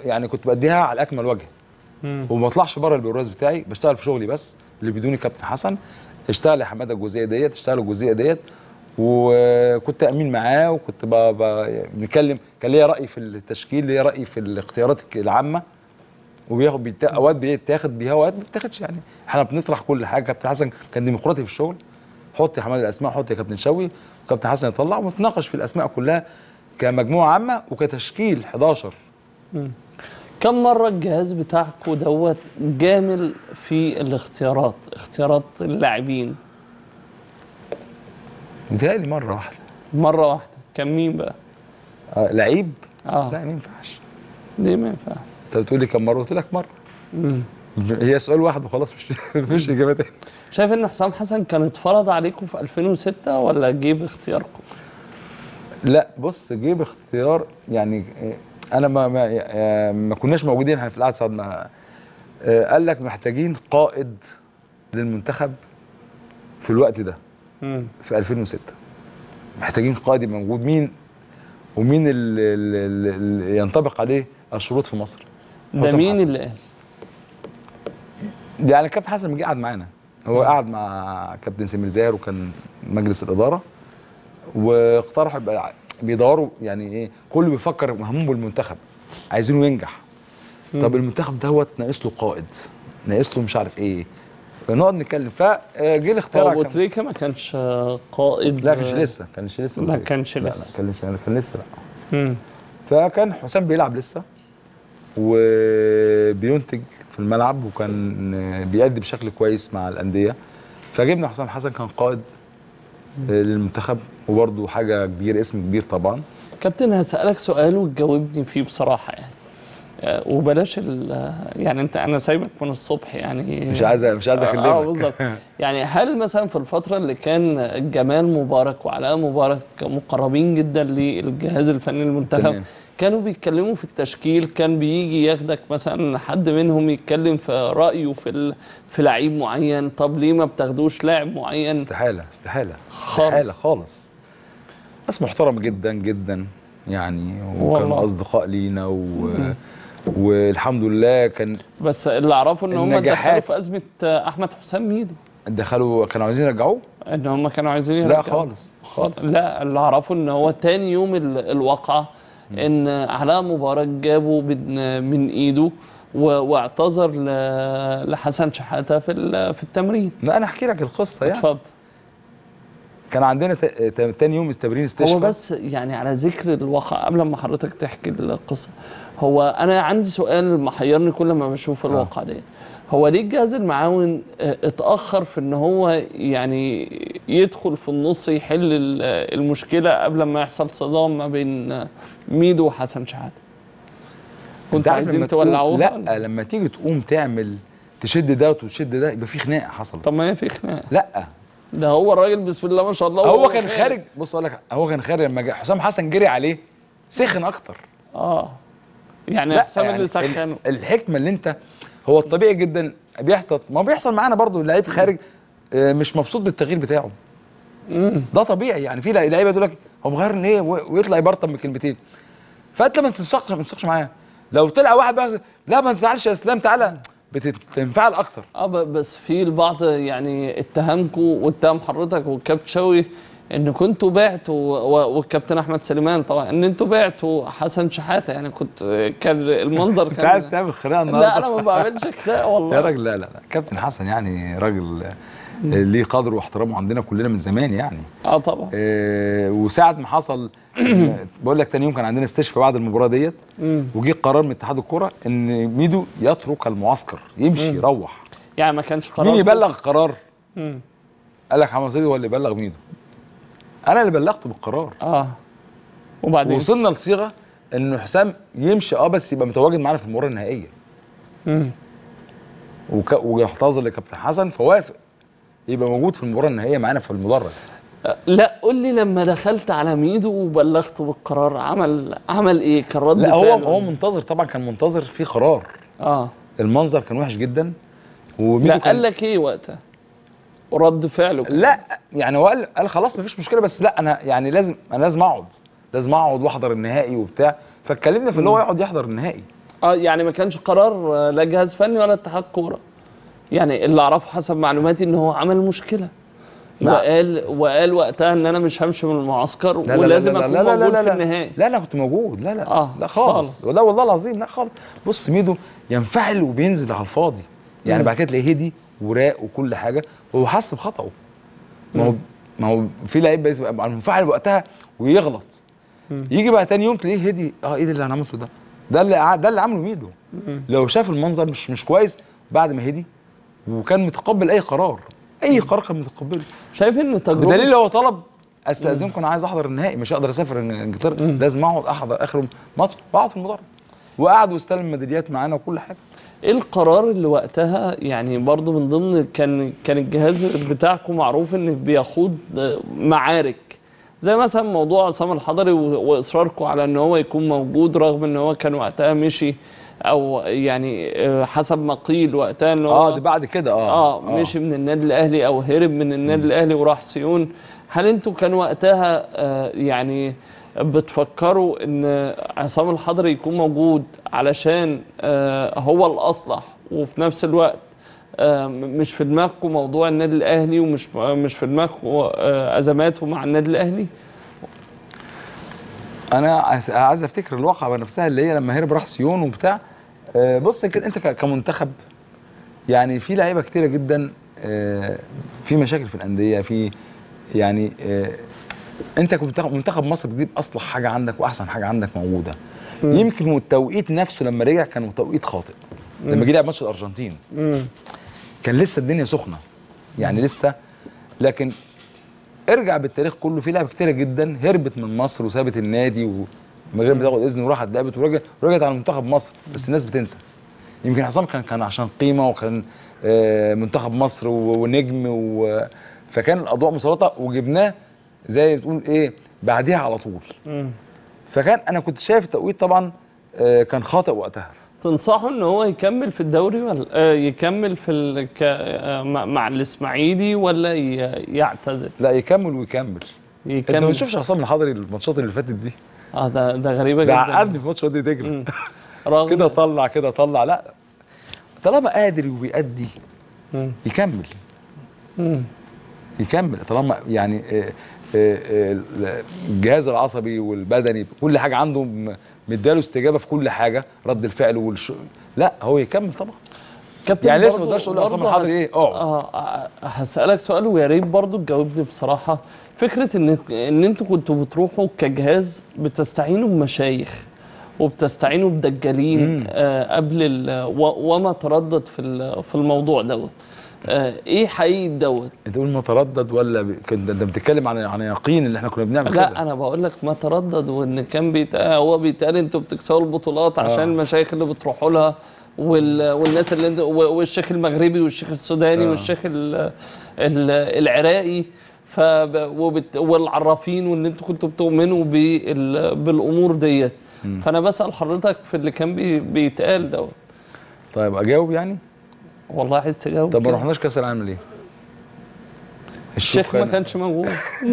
يعني كنت بديها على اكمل وجه مم. وما اطلعش بره البرواز بتاعي بشتغل في شغلي بس اللي بدوني كابتن حسن اشتغل يا حماده الجزئيه ديت اشتغل الجزئيه ديت وكنت امين معاه وكنت ب- ب- بنتكلم كان ليا راي في التشكيل ليا راي في الاختيارات العامه وبياخد بيتا... اوقات بيتاخد بيها اوقات ما بتاخدش يعني احنا بنطرح كل حاجه كابتن حسن كان ديمقراطي في الشغل حط يا حماد الاسماء حط يا كابتن شوقي وكابتن حسن يطلع ونتناقش في الاسماء كلها كمجموعه عامه وكتشكيل 11 كم مرة الجهاز بتاعكم دوت جامل في الاختيارات اختيارات اللاعبين متهيألي مره واحده مرة واحدة كان مين بقى؟ آه لعيب اه لا ما ينفعش ليه ما ينفعش؟ انت بتقول لي كم مره قلت لك مره مم. هي سؤال واحد وخلاص مش مش اجابه تاني شايف ان حسام حسن كان اتفرض عليكم في 2006 ولا جه باختياركم؟ لا بص جه باختيار يعني آه، انا ما ما, آه، ما كناش موجودين احنا في القعده ساعه ما آه، قال لك محتاجين قائد للمنتخب في الوقت ده مم. في 2006 محتاجين قائد يبقى موجود مين ومين اللي, اللي, اللي ينطبق عليه الشروط في مصر ده حسام مين حسن. اللي قال؟ يعني كابتن حسن لما جه قعد معانا هو قعد مع كابتن سمير زاهر وكان مجلس الاداره واقترحوا يبقى بيدوروا يعني ايه كله بيفكر مهموم بالمنتخب عايزينه ينجح طب المنتخب دوت ناقص له قائد ناقص له مش عارف ايه نقعد نتكلم فجه الاختيار هو كان- ابو تريكه ما كانش آه، قائد لا كانش لسه كانش لسه ما أبو كانش تريكة. لسه. لا لا كان لسه كان لسه لا مم. فكان حسام بيلعب لسه وبينتج في الملعب وكان بيأدي بشكل كويس مع الأندية فجبنا حسام حسن كان قائد للمنتخب وبرده حاجة كبيرة اسم كبير طبعا كابتن هسألك سؤال وتجاوبني فيه بصراحة يعني آه، وبلاش ال يعني انت انا سايبك من الصبح يعني مش عايز مش عايز اه اكلمك بالظبط يعني هل مثلا في الفترة اللي كان جمال مبارك وعلاء مبارك مقربين جدا للجهاز الفني للمنتخب تمام. كانوا بيتكلموا في التشكيل كان بيجي ياخدك مثلا حد منهم يتكلم في رأيه في ال... في لعيب معين طب ليه ما بتاخدوش لاعب معين استحالة استحالة خالص. استحالة خالص ناس محترمة جدا جدا يعني وكانوا والله. أصدقاء لينا و... والحمد لله كان بس اللي اعرفه ان هم دخلوا النجاحات. في ازمه احمد حسام ميدو دخلوا كانوا عايزين يرجعوه ان هم كانوا عايزين لا يرجعوا. خالص خالص لا اللي اعرفه ان هو تاني يوم ال- الواقعه ان علاء مبارك جابه من من ايده و- واعتذر ل- لحسن شحاته في ال- في التمرين لا انا احكي لك القصه يعني اتفضل كان عندنا ت- ت- تاني يوم التمرين استشفى هو بس يعني على ذكر الواقع قبل ما حضرتك تحكي القصه هو انا عندي سؤال محيرني كل ما بشوف الواقع ده هو ليه الجهاز المعاون اه، اتاخر في ان هو يعني يدخل في النص يحل ال- المشكله قبل ما يحصل صدام ما بين اه، ميدو وحسن شحاته أنت كنتوا عارف لما عايزين تقوم- تولعوها لا لما تيجي تقوم تعمل تشد ده وتشد ده يبقى في خناقه حصلت طب ما هي في خناقه لا ده هو الراجل بسم الله ما شاء الله هو وهو كان خارج بص اقول لك هو كان خارج لما جه حسام حسن جري عليه سخن اكتر اه يعني لا حسام يعني اللي ال- سخنه الحكمه اللي انت هو الطبيعي جدا بيحصل ما بيحصل معانا برضو اللعيب خارج آه، مش مبسوط بالتغيير بتاعه ده طبيعي يعني في لعيبه تقول لك هو مغير ليه و- ويطلع يبرطم بكلمتين فانت ما تنسقش ما تنسقش معاه لو طلع واحد بقى لا ما تزعلش يا اسلام تعالى بتنفعل اكتر اه ب- بس في البعض يعني اتهمكم واتهم حضرتك والكابتن شوقي ان كنتوا بعتوا و- والكابتن احمد سليمان طبعا ان انتوا بعتوا حسن شحاته يعني كنت كان المنظر انت عايز كان تعمل خناقه لا النهارده انا ما بعملش خناقه يا والله راجل لا لا لا كابتن حسن يعني راجل آه، ليه قدره واحترامه عندنا كلنا من زمان يعني اه طبعا آه، وساعة ما حصل بقول لك تاني يوم كان عندنا استشفاء بعد المباراة ديت مم. وجه قرار من اتحاد الكرة ان ميدو يترك المعسكر يمشي يروح يعني ما كانش قرار مين يبلغ القرار؟ مم. قال لك حماد سيدي هو اللي بلغ ميدو انا اللي بلغته بالقرار اه وبعدين وصلنا لصيغة ان حسام يمشي اه بس يبقى متواجد معانا في المباراة النهائية مم. وك- ويحتضر لكابتن حسن فوافق يبقى موجود في المباراة النهائية معانا في المدرج آه، لا قول لي لما دخلت على ميدو وبلغته بالقرار عمل عمل ايه كان رد لا هو فعله هو إيه؟ منتظر طبعا كان منتظر في قرار اه المنظر كان وحش جدا وميدو لا كان قال لك ايه وقتها ورد فعله كان لا يعني هو قال قال خلاص مفيش مشكله بس لا انا يعني لازم انا لازم اقعد لازم اقعد واحضر النهائي وبتاع فاتكلمنا في اللي هو يقعد يحضر النهائي اه يعني ما كانش قرار آه، لا جهاز فني ولا اتحاد كوره يعني اللي اعرفه حسب معلوماتي ان هو عمل مشكله لا. وقال وقال وقتها ان انا مش همشي من المعسكر لا لا ولازم لا لا اكون لا لا موجود لا في لا النهائي لا لا كنت موجود لا لا آه، لا خالص خالص. لا والله العظيم لا خالص بص ميدو ينفعل وبينزل على الفاضي يعني بعد كده تلاقيه هدي وراق وكل حاجه وهو حس بخطأه ما هو ما هو في لعيب بيبقى منفعل وقتها ويغلط يجي بقى تاني يوم تلاقيه هدي اه ايه ده اللي انا عملته ده ده اللي ع- ده اللي عمله ميدو لو شاف المنظر مش مش كويس بعد ما هدي وكان متقبل اي قرار اي قرار كان متقبله شايف ان تجربه بدليل هو طلب استاذنكم انا عايز احضر النهائي مش هقدر اسافر إن- انجلترا لازم اقعد احضر اخر ماتش بقعد في المدرج وقعد واستلم ميداليات معانا وكل حاجه ايه القرار اللي وقتها يعني برضو من ضمن كان كان الجهاز بتاعكم معروف ان بيخوض آه، معارك زي مثلا موضوع عصام الحضري و- واصراركم على ان هو يكون موجود رغم ان هو كان وقتها مشي او يعني آه، حسب ما قيل وقتها ان هو اه ده بعد كده اه اه مشي من النادي الاهلي او هرب من النادي الاهلي وراح سيون هل انتوا كان وقتها آه يعني بتفكروا ان عصام الحضري يكون موجود علشان آه هو الاصلح وفي نفس الوقت آه م- مش في دماغكم موضوع النادي الاهلي ومش مش في دماغكم آه ازماته مع النادي الاهلي انا عايز- عايز افتكر الواقعه نفسها اللي هي لما هرب راح سيون وبتاع آه بص كده انت ك- كمنتخب يعني في لعيبه كتيره جدا آه في مشاكل في الانديه في يعني آه انت كمنتخب منتخب مصر بتجيب اصلح حاجه عندك واحسن حاجه عندك موجوده يمكن التوقيت نفسه لما رجع كان توقيت خاطئ لما جه لعب ماتش الارجنتين كان لسه الدنيا سخنه يعني لسه لكن ارجع بالتاريخ كله في لعبه كتيره جدا هربت من مصر وسابت النادي ومن غير ما تاخد اذن وراحت لعبت ورجعت ورجعت على منتخب مصر بس الناس بتنسى يمكن حسام كان كان عشان قيمه وكان آه، منتخب مصر و- ونجم و فكان الاضواء مسلطه وجبناه زي تقول ايه بعديها على طول فكان انا كنت شايف التوقيت طبعا آه، كان خاطئ وقتها تنصحوا ان هو يكمل في الدوري ولا آه يكمل في ال... ك... آه مع مع الاسماعيلي ولا ي... يعتزل لا يكمل ويكمل انت ما يكمل بتشوفش عصام الحضري الماتشات اللي فاتت دي اه ده ده غريبه ده جدا عقدني في ماتش وادي دجله مم. رغم كده طلع كده طلع لا طالما قادر وبيأدي مم. يكمل مم. يكمل طالما يعني آه، آه، آه، الجهاز العصبي والبدني كل حاجه عنده م- مدياله استجابه في كل حاجه رد الفعل والش... لا هو يكمل طبعا كابتن يعني لسه ما برضو- تقدرش تقول لعصام برضو الحضري هس- ايه اقعد اه هسألك سؤال ويا ريت برضه تجاوبني بصراحة فكرة ان ان انتوا كنتوا بتروحوا كجهاز بتستعينوا بمشايخ وبتستعينوا بدجالين آه قبل ال- و- وما تردد في ال- في الموضوع دوت آه ايه حقيقة دوت انت تقول متردد ولا ب... كنت انت بتتكلم عن عن يقين اللي احنا كنا بنعمل كده لا انا بقول لك ما تردد وان كان بيتقال هو بيتقال انتوا بتكسبوا البطولات عشان آه. المشايخ اللي بتروحوا لها وال... والناس اللي انت... و- والشيخ المغربي والشيخ السوداني آه. والشيخ ال... ال... العراقي ف وبت... والعرافين وان انتوا كنتوا بتؤمنوا بال... بالامور ديت فانا بسال حضرتك في اللي كان بي... بيتقال دوت طيب اجاوب يعني والله عايز تجاوب طب ما كده. رحناش كاس العالم ليه الشيخ ما كان- كانش موجود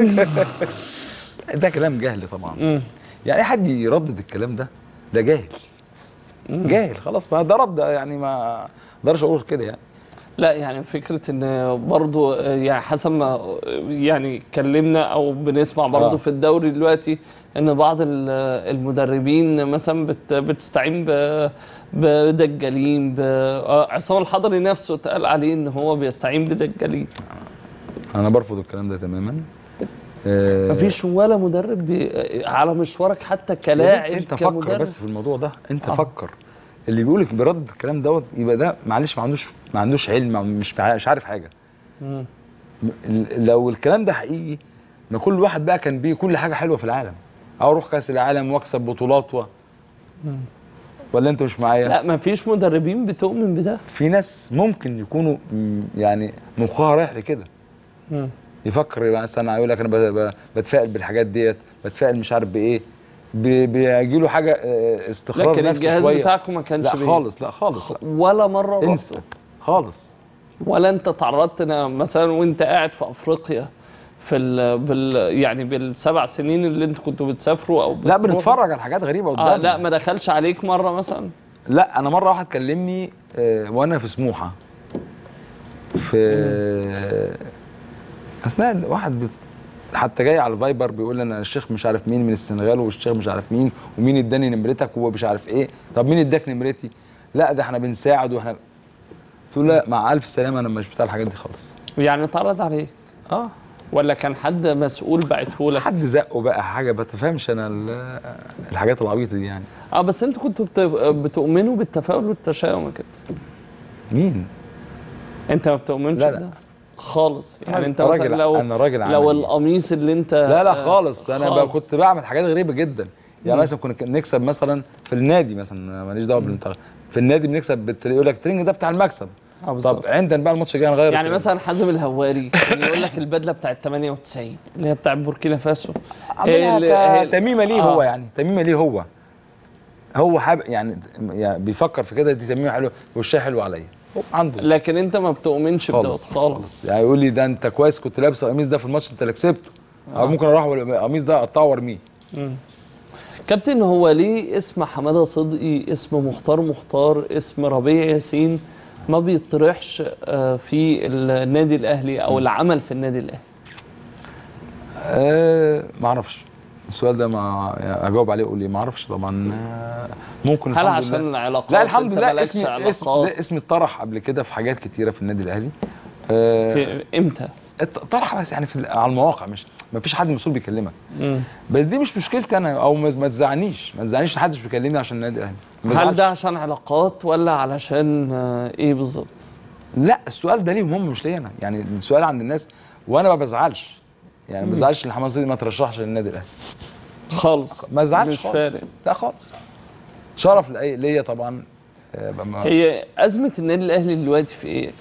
ده كلام جهل طبعا مم. يعني اي حد يردد الكلام ده ده جاهل جاهل خلاص ما ده رد يعني ما اقدرش اقول كده يعني لا يعني فكرة ان برضو يعني حسب ما يعني اتكلمنا او بنسمع برضو آه. في الدوري دلوقتي ان بعض ال- المدربين مثلا بت بتستعين ب- بدجالين ب- آه، عصام الحضري نفسه اتقال عليه ان هو بيستعين بدجالين انا برفض الكلام ده تماما آه، مفيش ولا مدرب بي على مشوارك حتى يا ريت كلاعب انت فكر كمدرب بس في الموضوع ده انت آه. آه. فكر اللي بيقول لك بيرد الكلام دوت يبقى ده معلش ما عندوش ما عندوش علم مش مع- مش عارف حاجه مم. ال- لو الكلام ده حقيقي ما كل واحد بقى كان بيه كل حاجه حلوه في العالم او اروح كاس العالم واكسب بطولات و... ولا انت مش معايا لا مفيش مدربين بتؤمن بده في ناس ممكن يكونوا م- يعني مخها رايح لكده مم. يفكر مثلا يقول لك انا ب- ب- بتفائل بالحاجات ديت بتفائل مش عارف بايه بيجي له حاجه آه، استقرار لكن نفسي الجهاز شويه بتاعكم ما كانش لا بيه. خالص لا خالص لا ولا مرة رحتوا. انسى خالص ولا انت تعرضت نا- مثلا وانت قاعد في افريقيا في ال بال يعني بالسبع سنين اللي انتوا كنتوا بتسافروا او لا بتروحوا؟ بنتفرج على حاجات غريبه اه قدامنا لا ما دخلش عليك مره مثلا لا انا مره واحد كلمني آه، وانا في سموحه في اثناء واحد بت... حتى جاي على الفايبر بيقول لي انا الشيخ مش عارف مين من السنغال والشيخ مش عارف مين ومين اداني نمرتك ومش عارف ايه طب مين اداك نمرتي لا ده احنا بنساعد واحنا قلت له لا مع الف سلامه انا مش بتاع الحاجات دي خالص يعني اتعرض عليك اه ولا كان حد مسؤول بعته لك حد زقه بقى حاجه ما تفهمش انا ال- الحاجات العبيطه دي يعني اه بس انتوا كنتوا بت- بتؤمنوا بالتفاؤل والتشاؤم يا كابتن مين انت ما بتؤمنش لا، لا. بده خالص يعني راجل- انت مثلا راجل- لو أنا راجل لو عملي. القميص اللي انت لا لا آه، خالص انا بقى خالص. كنت بعمل حاجات غريبه جدا يعني مثلا كنا نكسب مثلا في النادي مثلا ماليش دعوه بالمنتخب في النادي بنكسب بالت- يقول لك الترينج ده بتاع المكسب آه، بالظبط. طب عندنا بقى الماتش الجاي نغير يعني الترينج. مثلا حازم الهواري كان يقول لك البدله بتاعت 98 اللي هي بتاعت بوركينا فاسو عاملها اللي- هي- ك- تميمه ليه آه. هو يعني تميمه ليه هو هو حابب يعني, يعني بيفكر في كده دي تميمه حلوه وشها حلو عليا هو عنده لكن انت ما بتؤمنش بده خالص خالص يعني يقول لي ده انت كويس كنت لابس القميص ده في الماتش انت اللي كسبته او ممكن اروح القميص ده اقطعه وارميه كابتن هو ليه اسم حماده صدقي اسم مختار مختار اسم ربيع ياسين ما بيطرحش آه، في النادي الاهلي او العمل في النادي الاهلي أه ما اعرفش السؤال ده ما يعني اجاوب عليه اقول لي ما اعرفش طبعا آه، ممكن هل الحمد عشان لله. العلاقات لا الحمد انت لله مالكش اسمي اسم علاقات ده اسمي اتطرح قبل كده في حاجات كتيره في النادي الاهلي أه في امتى اتطرح بس يعني في ال- على المواقع مش ما فيش حد مسؤول بيكلمك مم. بس دي مش مشكلتي انا او ما ما تزعلنيش ما تزعلنيش ان حدش بيكلمني عشان النادي الاهلي ما هل ازعلش. ده عشان علاقات ولا علشان آه، ايه بالظبط لا السؤال ده ليهم هم مش ليا انا يعني السؤال عند الناس وانا ما بزعلش يعني ما بزعلش ان حماس دي ما ترشحش للنادي الاهلي خالص ما ازعلش مش خالص فارق لا خالص شرف لأي- ليا طبعا آه، بما- هي ازمه النادي الاهلي دلوقتي في ايه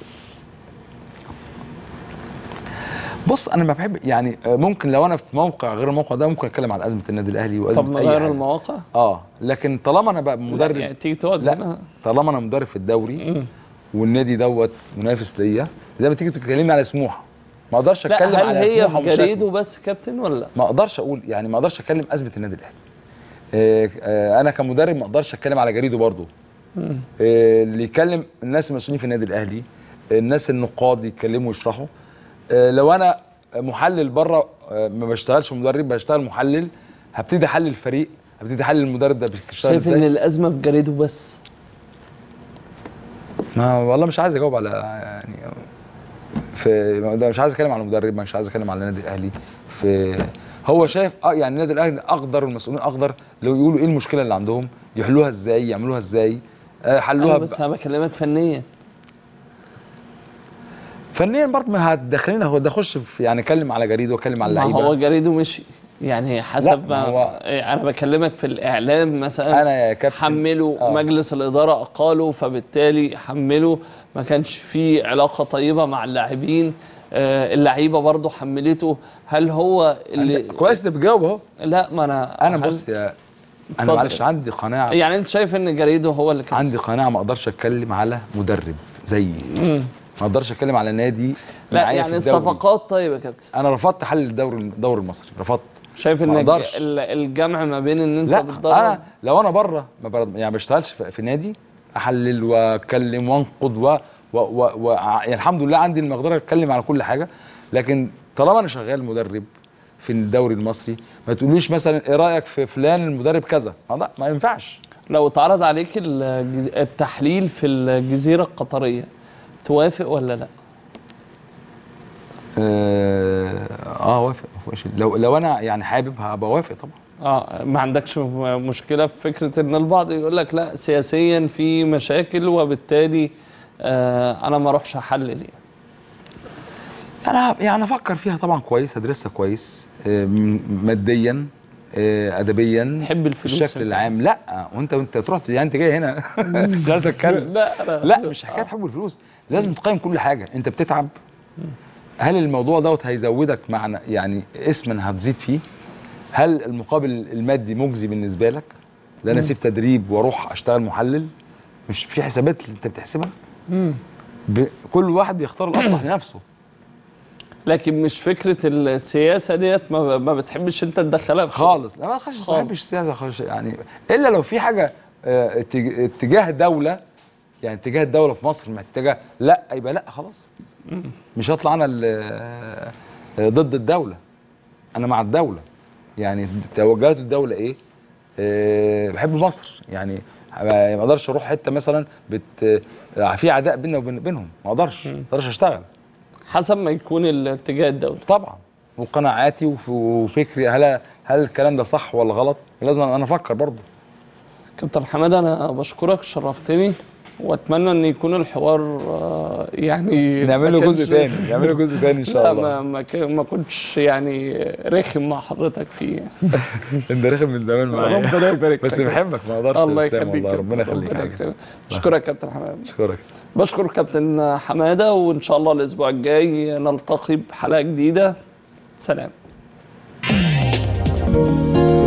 بص انا ما بحب يعني آه، ممكن لو انا في موقع غير الموقع ده ممكن اتكلم عن ازمه النادي الاهلي وازمه طب اي نغير حاجة. المواقع اه لكن طالما انا بقى مدرب لا يعني تيجي تقعد لا هنا طالما انا مدرب في الدوري والنادي دوت منافس ليا زي ما تيجي تكلمني على سموحه ما اقدرش لا اتكلم هل على هي سموحه في ومشاكله. جريده بس كابتن ولا ما اقدرش اقول يعني ما اقدرش اتكلم ازمه النادي الاهلي آه، آه، انا كمدرب ما اقدرش اتكلم على جريده برضه آه، اللي يكلم الناس المسؤولين في النادي الاهلي الناس النقاد يتكلموا ويشرحوا آه، لو انا محلل بره آه، ما بشتغلش مدرب بشتغل محلل هبتدي احلل الفريق هبتدي احلل المدرب ده بيشتغل شايف ان ازاي الازمه في جريده بس ما والله مش عايز اجاوب على يعني في ده مش عايز اتكلم على المدرب مش عايز اتكلم على النادي الاهلي في هو شايف اه يعني النادي الاهلي اقدر والمسؤولين اقدر لو يقولوا ايه المشكله اللي عندهم يحلوها ازاي يعملوها ازاي آه، حلوها انا ب- بس انا بكلمك فنيا فنيا برضه ما هتدخلنا هو ده اخش في يعني اتكلم على جريده واتكلم على ما هو اللعيبه جريده مشي يعني حسب لا، ما ما هو- إيه، انا بكلمك في الاعلام مثلا انا يا كابتن حملوا آه. مجلس الاداره اقالوا فبالتالي حملوا ما كانش في علاقه طيبه مع اللاعبين آه، اللعيبه برضه حملته هل هو اللي كويس انت بتجاوب اهو لا ما انا انا هل- بص يا انا اتفضل. معلش عندي قناعه يعني انت شايف ان جريده هو اللي كان عندي قناعه ما اقدرش اتكلم على مدرب زيي ما اقدرش اتكلم على نادي لا معايا يعني في الدوري. الصفقات طيب يا كابتن انا رفضت حل الدوري الدوري المصري رفضت شايف ما ان الج- أقدرش. ال- الجمع ما بين ان انت لا بتدرب انا لو انا بره ما بر... يعني ما بشتغلش في, في نادي احلل واتكلم وانقد و... و... و... و... يعني الحمد لله عندي المقدره اتكلم على كل حاجه لكن طالما انا شغال مدرب في الدوري المصري ما تقوليش مثلا ايه رايك في فلان المدرب كذا آه لا ما ينفعش لو اتعرض عليك الجز- التحليل في الجزيره القطريه توافق ولا لا؟ اه, آه وافق ما فيهاش- لو لو انا يعني حابب هبقى وافق طبعا اه ما عندكش م- مشكله في فكره ان البعض يقول لك لا سياسيا في مشاكل وبالتالي آه انا ما اروحش احلل يعني انا يعني افكر فيها طبعا كويس ادرسها كويس آه، م- ماديا آه، ادبيا تحب الفلوس الشكل أنت. العام لا وانت وانت تروح يعني انت جاي هنا مش عايز اتكلم لا لا لا مش حكايه حب الفلوس لازم تقيم كل حاجه انت بتتعب هل الموضوع دوت هيزودك معنى يعني اسما هتزيد فيه هل المقابل المادي مجزي بالنسبه لك لا انا اسيب تدريب واروح اشتغل محلل مش في حسابات انت بتحسبها ب... كل واحد بيختار الاصلح لنفسه لكن مش فكره السياسه ديت ما, ما بتحبش انت تدخلها في شغل. خالص لا ما تخش ما خالص. بحبش السياسه خالص يعني الا لو في حاجه آه، اتج- اتجاه دوله يعني اتجاه الدوله في مصر محتاجه لا يبقى لا خلاص مش هطلع انا ال- آه، ضد الدوله انا مع الدوله يعني توجهات الدوله ايه آه، بحب مصر يعني ما ما اقدرش اروح حته مثلا بت آه، في عداء بيننا وبين بينهم ما اقدرش ما اقدرش اشتغل حسب ما يكون الاتجاه الدولي طبعا وقناعاتي وف- وفكري هل هل الكلام ده صح ولا غلط لازم انا افكر برضه كابتن حماده انا بشكرك شرفتني واتمنى ان يكون الحوار آه، يعني نعمل ما له جزء كانش- تاني نعمل له جزء تاني ان لا شاء ما الله ما, كان- ما كنتش يعني رخم مع حضرتك فيه انت رخم من زمان معايا ربنا يبارك بس فيك. بحبك ما اقدرش الله يا إسلام يخليك والله ربنا كابتن، يخليك حبيبي. يكرمك. بشكرك كابتن حماده اشكرك بشكر كابتن حماده وان شاء الله الاسبوع الجاي نلتقي بحلقه جديده سلام